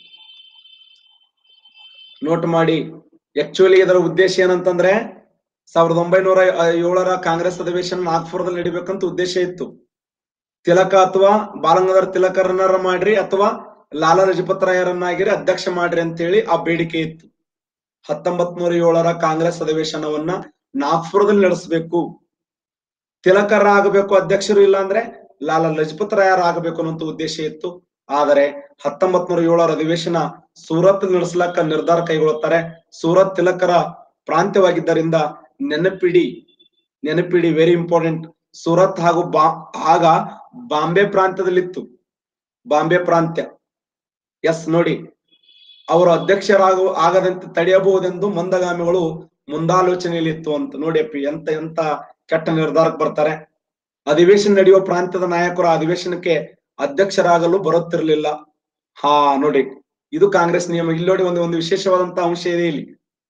ನೋಟ್ ಮಾಡಿ ಆಕ್ಚುಲಿ ಇದರ ಉದ್ದೇಶ ಏನಂತಂದ್ರೆ ಸಾವಿರದ ಒಂಬೈನೂರ ಏಳರ ಕಾಂಗ್ರೆಸ್ ಅಧಿವೇಶನ ನಾಗ್ಪುರದಲ್ಲಿ ನಡಿಬೇಕಂತ ಉದ್ದೇಶ ಇತ್ತು ತಿಲಕ ಅಥವಾ ಬಾಲಗಂಗಾಧರ ತಿಲಕರನ್ನ ಮಾಡ್ರಿ ಅಥವಾ ಲಾಲಾ ಲಜಪತ್ ರಾಯರನ್ನಾಗಿರಿ ಅಧ್ಯಕ್ಷ ಮಾಡ್ರಿ ಅಂತೇಳಿ ಆ ಬೇಡಿಕೆ ಇತ್ತು ಹತ್ತೊಂಬತ್ ನೂರ ಏಳರ ಕಾಂಗ್ರೆಸ್ ಅಧಿವೇಶನವನ್ನ ನಾಗ್ಪುರದಲ್ಲಿ ನಡೆಸಬೇಕು ತಿಲಕರ ಆಗಬೇಕು ಅಧ್ಯಕ್ಷರು ಇಲ್ಲ ಅಂದ್ರೆ ಲಾಲಾ ಲಜಪತ್ ರಾಯರ್ ಆಗಬೇಕು ಅನ್ನೋ ಉದ್ದೇಶ ಇತ್ತು ಆದರೆ ಹತ್ತೊಂಬತ್ ನೂರ ಏಳರ ಅಧಿವೇಶನ ಸೂರತ್ ನಡೆಸಲಕ್ಕ ನಿರ್ಧಾರ ಕೈಗೊಳ್ಳುತ್ತಾರೆ ಸೂರತ್ ತಿಲಕರ ಪ್ರಾಂತ್ಯವಾಗಿದ್ದರಿಂದ ನೆನಪಿಡಿ ನೆನಪಿಡಿ ವೆರಿ ಇಂಪಾರ್ಟೆಂಟ್ ಸೂರತ್ ಹಾಗೂ ಬಾ ಆಗ ಬಾಂಬೆ ಪ್ರಾಂತ್ಯದಲ್ಲಿತ್ತು ಬಾಂಬೆ ಪ್ರಾಂತ್ಯ ಎಸ್ ನೋಡಿ ಅವರು ಅಧ್ಯಕ್ಷರಾಗ ಆಗದಂತೆ ತಡೆಯಬಹುದೆಂದು ಮಂದಗಾಮಿಗಳು ಮುಂದಾಲೋಚನೆಯಲ್ಲಿತ್ತು ಅಂತ ನೋಡಿ ಅಪ್ಪಿ ಎಂತ ಎಂತ ಕೆಟ್ಟ ನಿರ್ಧಾರಕ್ಕೆ ಬರ್ತಾರೆ ಅಧಿವೇಶನ ನಡೆಯುವ ಪ್ರಾಂತ್ಯದ ನಾಯಕರು ಆ ಅಧಿವೇಶನಕ್ಕೆ ಅಧ್ಯಕ್ಷರಾಗಲು ಬರುತ್ತಿರಲಿಲ್ಲ ಹಾ ನೋಡಿ ಇದು ಕಾಂಗ್ರೆಸ್ ನಿಯಮ ಇಲ್ಲಿ ನೋಡಿ ಒಂದು ಒಂದು ವಿಶೇಷವಾದಂತ ಅಂಶ ಇದೆ ಇಲ್ಲಿ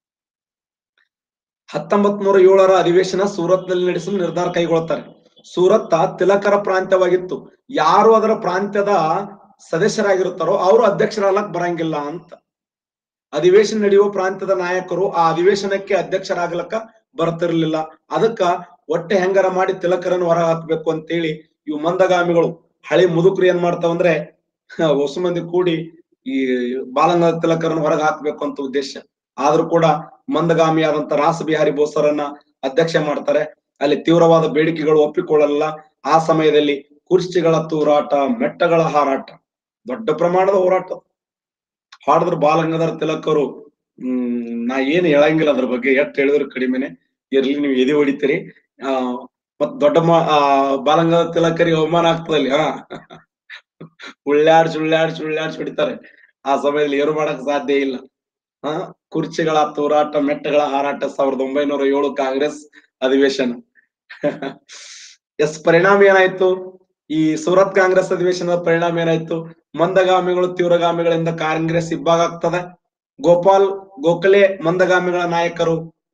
ಹತ್ತೊಂಬತ್ ನೂರ ಏಳರ ಅಧಿವೇಶನ ಸೂರತ್ನಲ್ಲಿ ನಡೆಸಲು ನಿರ್ಧಾರ ಕೈಗೊಳ್ಳುತ್ತಾರೆ ಸೂರತ್ತ ತಿಲಕರ ಪ್ರಾಂತ್ಯವಾಗಿತ್ತು ಯಾರು ಅದರ ಪ್ರಾಂತ್ಯದ ಸದಸ್ಯರಾಗಿರುತ್ತಾರೋ ಅವರು ಅಧ್ಯಕ್ಷರಾಗಲಕ್ ಬರಂಗಿಲ್ಲ ಅಂತ ಅಧಿವೇಶನ ನಡೆಯುವ ಪ್ರಾಂತ್ಯದ ನಾಯಕರು ಆ ಅಧಿವೇಶನಕ್ಕೆ ಅಧ್ಯಕ್ಷರಾಗಲಕ್ಕ ಬರ್ತಿರ್ಲಿಲ್ಲ ಅದಕ್ಕ ಹೊಟ್ಟೆ ಹೆಂಗಾರ ಮಾಡಿ ತಿಲಕರನ್ನು ಹೊರ ಹಾಕ್ಬೇಕು ಅಂತೇಳಿ ಇವು ಮಂದಗಾಮಿಗಳು ಹಳಿ ಮುದುಕರು ಏನ್ ಮಾಡ್ತಾವಂದ್ರೆ ಹೊಸ ಮಂದಿ ಕೂಡಿ ಈ ಬಾಲಂಗ ತಿಲಕರನ್ನು ಹೊರಗೆ ಹಾಕ್ಬೇಕು ಅಂತ ಉದ್ದೇಶ ಆದ್ರೂ ಕೂಡ ಮಂದಗಾಮಿಯಾದಂತ ರಾಸ ಬಿಹಾರಿ ಬೋಸರನ್ನ ಅಧ್ಯಕ್ಷ ಮಾಡ್ತಾರೆ ಅಲ್ಲಿ ತೀವ್ರವಾದ ಬೇಡಿಕೆಗಳು ಒಪ್ಪಿಕೊಳ್ಳಲ್ಲ ಆ ಸಮಯದಲ್ಲಿ ಕುರ್ಚಿಗಳ ತೂರಾಟ ಮೆಟ್ಟಗಳ ಹಾರಾಟ ದೊಡ್ಡ ಪ್ರಮಾಣದ ಹೋರಾಟ ಹಾಡಿದ್ರು ಬಾಲಗಂಗಾಧರ ತಿಲಕರು ಹ್ಮ್ ನಾ ಏನ್ ಹೇಳಂಗಿಲ್ಲ ಅದ್ರ ಬಗ್ಗೆ ಎಷ್ಟ್ ಹೇಳಿದ್ರು ಕಡಿಮೆನೆ ಇರ್ಲಿ ನೀವು ಎದೆ ಹೊಡಿತೀರಿ ಆ ಮತ್ ದೊಡ್ಡ ಮಾ ಆ ಬಾಲಗಂಗಾಧರ ತಿಲಕರಿಗೆ ಅವಮಾನ ಆಗ್ತದಲ್ಲಿ ಹಾ ಉಳ್ಳಾಡ್ಸ್ ಉಳ್ಳಾಡ್ಸ್ ಉಳ್ಳಾಡ್ಸ್ ಹೊಡಿತಾರೆ ಆ ಸಮಯದಲ್ಲಿ ಏನು ಮಾಡಕ್ ಸಾಧ್ಯ ಇಲ್ಲ ಹಾ ಕುರ್ಚಿಗಳ ತೂರಾಟ ಮೆಟ್ಟಗಳ ಹಾರಾಟ ಸಾವಿರದ ಒಂಬೈನೂರ ಏಳು ಕಾಂಗ್ರೆಸ್ ಅಧಿವೇಶನ ಎಸ್ ಪರಿಣಾಮ ಏನಾಯ್ತು ಈ ಸೂರತ್ ಕಾಂಗ್ರೆಸ್ ಅಧಿವೇಶನದ ಪರಿಣಾಮ ಏನಾಯ್ತು ಮಂದಗಾಮಿಗಳು ತೀವ್ರಗಾಮಿಗಳಿಂದ ಕಾಂಗ್ರೆಸ್ ಇಬ್ಬಾಗ ಆಗ್ತದೆ ಗೋಪಾಲ್ ಗೋಖಲೆ ಮಂದಗಾಮಿಗಳ ನಾಯಕರು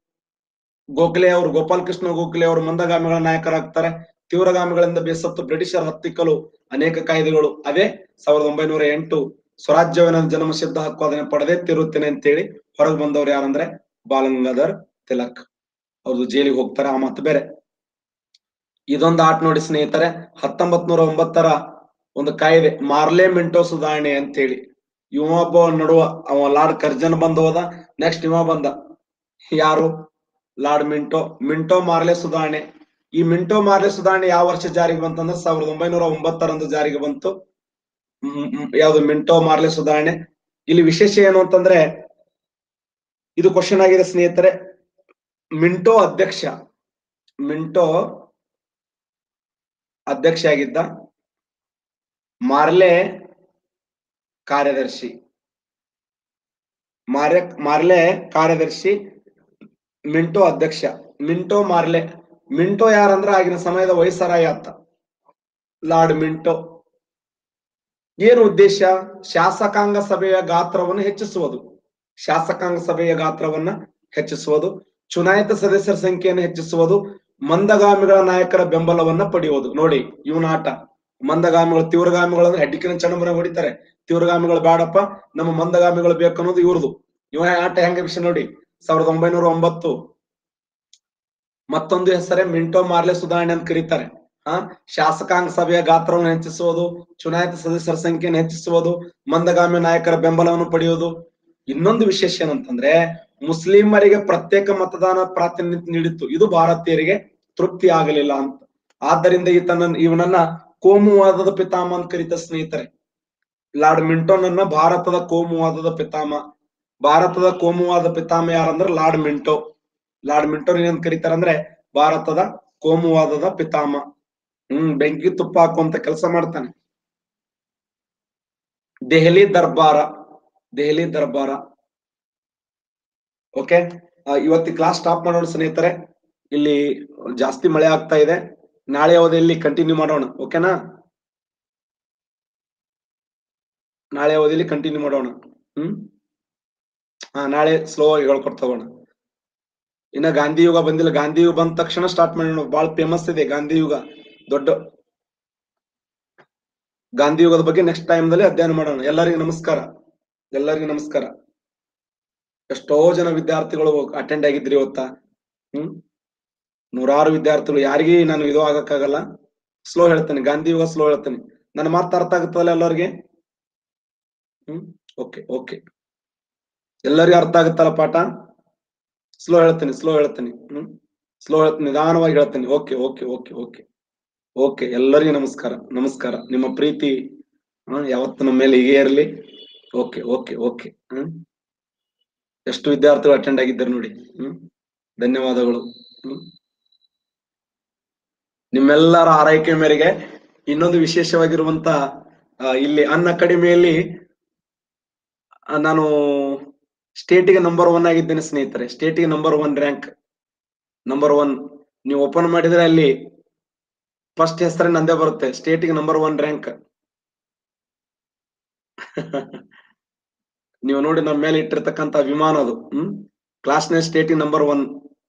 ಗೋಖಲೆ ಅವರು ಗೋಪಾಲ್ ಕೃಷ್ಣ ಗೋಖಲೆ ಅವರು ಮಂದಗಾಮಿಗಳ ನಾಯಕರಾಗ್ತಾರೆ ತೀವ್ರಗಾಮಿಗಳಿಂದ ಬೇಸತ್ತು ಬ್ರಿಟಿಷರ್ ಹತ್ತಿಕ್ಕಲು ಅನೇಕ ಕಾಯ್ದೆಗಳು ಅದೇ ಸಾವಿರದ ಒಂಬೈನೂರ ಎಂಟು ಸ್ವರಾಜ್ಯವಿನ ಜನ್ಮಸಿದ್ಧ ಹಕ್ಕು ಅದನ್ನ ಪಡೆದೇ ತಿರುತ್ತೇನೆ ಅಂತೇಳಿ ಹೊರಗೆ ಬಂದವ್ರು ಯಾರಂದ್ರೆ ಬಾಲಗಂಗಾಧರ್ ತಿಲಕ್ ಅವ್ರದ್ದು ಜೈಲಿಗೆ ಹೋಗ್ತಾರೆ ಆ ಮಾತು ಬೇರೆ ಇದೊಂದು ಆಟ ನೋಡಿ ಸ್ನೇಹಿತರೆ ಹತ್ತೊಂಬತ್ ನೂರ ಒಂಬತ್ತರ ಒಂದು ಕಾಯ್ದೆ ಮಾರ್ಲೆ ಮಿಂಟೋ ಸುಧಾರಣೆ ಅಂತೇಳಿ ಇವ ಒಬ್ಬ ನಡುವ ಅವ ಲಾರ್ಡ್ ಕರ್ಜನ್ ಬಂದ ಹೋದ ನೆಕ್ಸ್ಟ್ ಇವ ಬಂದ ಯಾರು ಲಾರ್ಡ್ ಮಿಂಟೋ ಮಿಂಟೋ ಮಾರ್ಲೆ ಸುಧಾರಣೆ ಈ ಮಿಂಟೋ ಮಾರ್ಲೆ ಸುಧಾರಣೆ ಯಾವ ವರ್ಷ ಜಾರಿಗೆ ಬಂತಂದ್ರೆ ಸಾವಿರದ ಒಂಬೈನೂರ ಒಂಬತ್ತರಂದು ಜಾರಿಗೆ ಬಂತು ಮ್- ಮ್- ಯಾವ್ದು ಮಿಂಟೋ ಮಾರ್ಲೆ ಸುಧಾರಣೆ ಇಲ್ಲಿ ವಿಶೇಷ ಏನು ಅಂತಂದ್ರೆ ಇದು ಕ್ವಶನ್ ಆಗಿದೆ ಸ್ನೇಹಿತರೆ ಮಿಂಟೋ ಅಧ್ಯಕ್ಷ ಮಿಂಟೋ ಅಧ್ಯಕ್ಷ ಆಗಿದ್ದ ಮಾರ್ಲೆ ಕಾರ್ಯದರ್ಶಿ ಮಾರ್ಲೆ ಮಾರ್ಲೆ ಕಾರ್ಯದರ್ಶಿ ಮಿಂಟೋ ಅಧ್ಯಕ್ಷ ಮಿಂಟೋ ಮಾರ್ಲೆ ಮಿಂಟೋ ಯಾರಂದ್ರ ಆಗಿನ ಸಮಯದ ವಯಸ್ಸರಾಯ ಆತ ಲಾರ್ಡ್ ಮಿಂಟೋ ಏನು ಉದ್ದೇಶ ಶಾಸಕಾಂಗ ಸಭೆಯ ಗಾತ್ರವನ್ನು ಹೆಚ್ಚಿಸುವುದು ಶಾಸಕಾಂಗ ಸಭೆಯ ಗಾತ್ರವನ್ನ ಹೆಚ್ಚಿಸುವುದು ಚುನಾಯಿತ ಸದಸ್ಯರ ಸಂಖ್ಯೆಯನ್ನು ಹೆಚ್ಚಿಸುವುದು ಮಂದಗಾಮಿಗಳ ನಾಯಕರ ಬೆಂಬಲವನ್ನ ಪಡೆಯುವುದು ನೋಡಿ ಇವನ ಆಟ ಮಂದಗಾಮಿಗಳು ತೀವ್ರಗಾಮಿಗಳು ಅಂದ್ರೆ ಹೆಡ್ಡಿಕಿನ ಚಣಮರ ಹೊಡಿತಾರೆ ತೀವ್ರಗಾಮಿಗಳು ಬೇಡಪ್ಪ ನಮ್ಮ ಮಂದಗಾಮಿಗಳು ಬೇಕು ಅನ್ನೋದು ಇವ್ರದು ಇವ ಆಟ ಹೆಂಗ ವಿಷಯ ನೋಡಿ ಸಾವಿರದ ಒಂಬೈನೂರ ಒಂಬತ್ತು ಮತ್ತೊಂದು ಹೆಸರೇ ಮಿಂಟೋ ಮಾರ್ಲೆ ಸುಧಾರಣೆ ಅಂತ ಕರೀತಾರೆ ಆ ಶಾಸಕಾಂಗ ಸಭೆಯ ಗಾತ್ರವನ್ನು ಹೆಚ್ಚಿಸುವುದು ಚುನಾಯಿತ ಸದಸ್ಯರ ಸಂಖ್ಯೆಯನ್ನು ಹೆಚ್ಚಿಸುವುದು ಮಂದಗಾಮಿ ನಾಯಕರ ಬೆಂಬಲವನ್ನು ಪಡೆಯುವುದು ಇನ್ನೊಂದು ವಿಶೇಷ ಏನಂತಂದ್ರೆ ಮುಸ್ಲಿಮರಿಗೆ ಪ್ರತ್ಯೇಕ ಮತದಾನ ಪ್ರಾತಿನಿಧ್ಯ ನೀಡಿತ್ತು ಇದು ಭಾರತೀಯರಿಗೆ ತೃಪ್ತಿ ಆಗಲಿಲ್ಲ ಅಂತ ಆದ್ದರಿಂದ ಈತನ ಇವನನ್ನ ಕೋಮುವಾದದ ಪಿತಾಮ ಅಂತ ಕರೀತ ಸ್ನೇಹಿತರೆ ಲಾರ್ಡ್ ಮಿಂಟೋನ್ ಅನ್ನ ಭಾರತದ ಕೋಮುವಾದದ ಪಿತಾಮ ಭಾರತದ ಕೋಮುವಾದ ಪಿತಾಮ ಯಾರಂದ್ರೆ ಲಾರ್ಡ್ ಮಿಂಟೋ ಲಾರ್ಡ್ ಮಿಂಟೋನ್ ಏನಂತ ಕರೀತಾರಂದ್ರೆ ಭಾರತದ ಕೋಮುವಾದದ ಪಿತಾಮ ಹ್ಮ್ ಬೆಂಕಿ ತುಪ್ಪ ಹಾಕುವಂತ ಕೆಲಸ ಮಾಡ್ತಾನೆ ದೆಹಲಿ ದರ್ಬಾರ ದೆಹಲಿ ದರ್ಬಾರ ಓಕೆ ಇವತ್ತಿ ಕ್ಲಾಸ್ ಸ್ಟಾಪ್ ಮಾಡೋಣ ಸ್ನೇಹಿತರೆ ಇಲ್ಲಿ ಜಾಸ್ತಿ ಮಳೆ ಆಗ್ತಾ ಇದೆ ನಾಳೆ ಅವಧಿಯಲ್ಲಿ ಕಂಟಿನ್ಯೂ ಮಾಡೋಣ ಓಕೆನಾ ನಾಳೆ ಅವಧಿಯಲ್ಲಿ ಕಂಟಿನ್ಯೂ ಮಾಡೋಣ ಹ್ಮ್ ಹಾ ನಾಳೆ ಸ್ಲೋ ಆಗಿ ಹೇಳ್ಕೊಡ್ತಾ ಹೋಗೋಣ ಇನ್ನ ಗಾಂಧಿ ಯುಗ ಬಂದಿಲ್ಲ ಗಾಂಧಿ ಯುಗ ಬಂದ ತಕ್ಷಣ ಸ್ಟಾರ್ಟ್ ಮಾಡೋಣ ಬಹಳ ಫೇಮಸ್ ಇದೆ ಗಾಂಧಿ ಯುಗ ದೊಡ್ಡ ಗಾಂಧಿ ಯುಗದ ಬಗ್ಗೆ ನೆಕ್ಸ್ಟ್ ಟೈಮ್ ದಲ್ಲಿ ಅಧ್ಯಯನ ಮಾಡೋಣ ಎಲ್ಲರಿಗೂ ನಮಸ್ಕಾರ ಎಲ್ಲರಿಗೂ ನಮಸ್ಕಾರ ಎಷ್ಟೋ ಜನ ವಿದ್ಯಾರ್ಥಿಗಳು ಅಟೆಂಡ್ ಆಗಿದ್ರಿ ಇವತ್ತ ಹ್ಮ್ ನೂರಾರು ವಿದ್ಯಾರ್ಥಿಗಳು ಯಾರಿಗೂ ನಾನು ಇದು ಆಗಕ್ಕಾಗಲ್ಲ ಸ್ಲೋ ಹೇಳ್ತೇನೆ ಗಾಂಧಿ ಯುಗ ಸ್ಲೋ ಹೇಳ್ತೇನೆ ನನ್ನ ಮಾತು ಅರ್ಥ ಆಗುತ್ತಲ್ಲ ಎಲ್ಲರಿಗೆ ಹ್ಮ್ ಓಕೆ ಓಕೆ ಎಲ್ಲರಿಗೂ ಅರ್ಥ ಆಗುತ್ತಲ್ಲ ಪಾಠ ಸ್ಲೋ ಹೇಳ್ತೇನೆ ಸ್ಲೋ ಹೇಳ್ತೇನೆ ಹ್ಮ್ ಸ್ಲೋ ಹೇಳ್ತೀನಿ ನಿಧಾನವಾಗಿ ಹೇಳ್ತೇನೆ okay okay okay okay okay ಎಲ್ಲರಿಗೂ ನಮಸ್ಕಾರ ನಮಸ್ಕಾರ ನಿಮ್ಮ ಪ್ರೀತಿ ಹ್ಮ್ ಯಾವತ್ತು ನಮ್ಮ ಮೇಲೆ ಹೀಗೆ ಇರಲಿ ಓಕೆ ಓಕೆ ಓಕೆ ಹ್ಮ್ ಎಷ್ಟು ವಿದ್ಯಾರ್ಥಿಗಳು ಅಟೆಂಡ್ ಆಗಿದ್ದಾರೆ ನೋಡಿ ಹ್ಮ್ ಧನ್ಯವಾದಗಳು ಹ್ಮ್ ನಿಮ್ಮೆಲ್ಲರ ಆರೈಕೆ ಮೇರೆಗೆ ಇನ್ನೊಂದು ವಿಶೇಷವಾಗಿರುವಂತ ಆ, ಇಲ್ಲಿ ಅನ್ ಅಕಾಡೆಮಿಯಲ್ಲಿ ಆ, ನಾನು ಸ್ಟೇಟಿಗೆ ನಂಬರ್ ಒನ್ ಆಗಿದ್ದೇನೆ ಸ್ನೇಹಿತರೆ ಸ್ಟೇಟಿಗೆ number one rank number one ನೀವು ಓಪನ್ ಮಾಡಿದ್ರೆ ಅಲ್ಲಿ ಫಸ್ಟ್ ಹೆಸರೇ ನಂದೇ ಬರುತ್ತೆ ಸ್ಟೇಟಿಗೆ ನಂಬರ್ ಒನ್ ರ್ಯಾಂಕ್ ನೀವು ನೋಡಿ ನಮ್ಮ ಮೇಲೆ ಇಟ್ಟಿರ್ತಕ್ಕಂತ ಅಭಿಮಾನ ಅದು ಹ್ಮ್ ಕ್ಲಾಸ್ನ ಸ್ಟೇಟಿಗೆ number one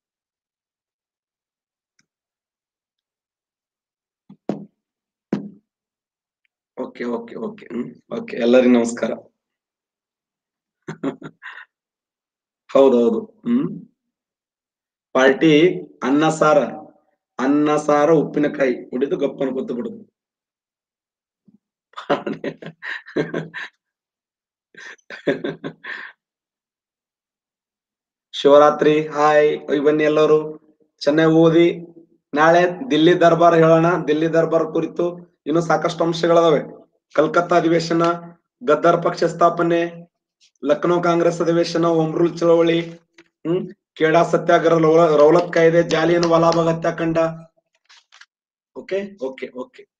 okay okay okay hmm okay ಎಲ್ಲರಿಗೂ ನಮಸ್ಕಾರ ಹೌದೌದು ಹ್ಮ್ ಪಾರ್ಟಿ ಅನ್ನ ಸಾರ ಅನ್ನ ಸಾರ ಉಪ್ಪಿನಕಾಯಿ ಉಡಿದು ಗಪ್ಪನ ಗೊತ್ತು ಬಿಡುದು ಶಿವರಾತ್ರಿ ಹಾಯ್ ಹೋಯ್ ಬನ್ನಿ ಎಲ್ಲರೂ ಚೆನ್ನಾಗಿ ಓದಿ ನಾಳೆ ದಿಲ್ಲಿ ದರ್ಬಾರ್ ಹೇಳೋಣ ದಿಲ್ಲಿ ದರ್ಬಾರ್ ಕುರಿತು ಇನ್ನು ಸಾಕಷ್ಟು ಅಂಶಗಳದಾವೆ ಕಲ್ಕತ್ತಾ ಅಧಿವೇಶನ ಗದ್ದರ್ ಪಕ್ಷ ಸ್ಥಾಪನೆ ಲಕ್ನೋ ಕಾಂಗ್ರೆಸ್ ಅಧಿವೇಶನ ಓಮ್ರೂಲ್ ಚಳವಳಿ ಹ್ಮ್ ಕೇಡಾ ಸತ್ಯಾಗ್ರಹ ರೌಲ- ರೌಲತ್ ಕಾಯ್ದೆ ಜಾಲಿಯನ್ ವಾಲಾಬಾಗ್ ಹತ್ಯಾಕಾಂಡ ಓಕೆ ಓಕೆ ಓಕೆ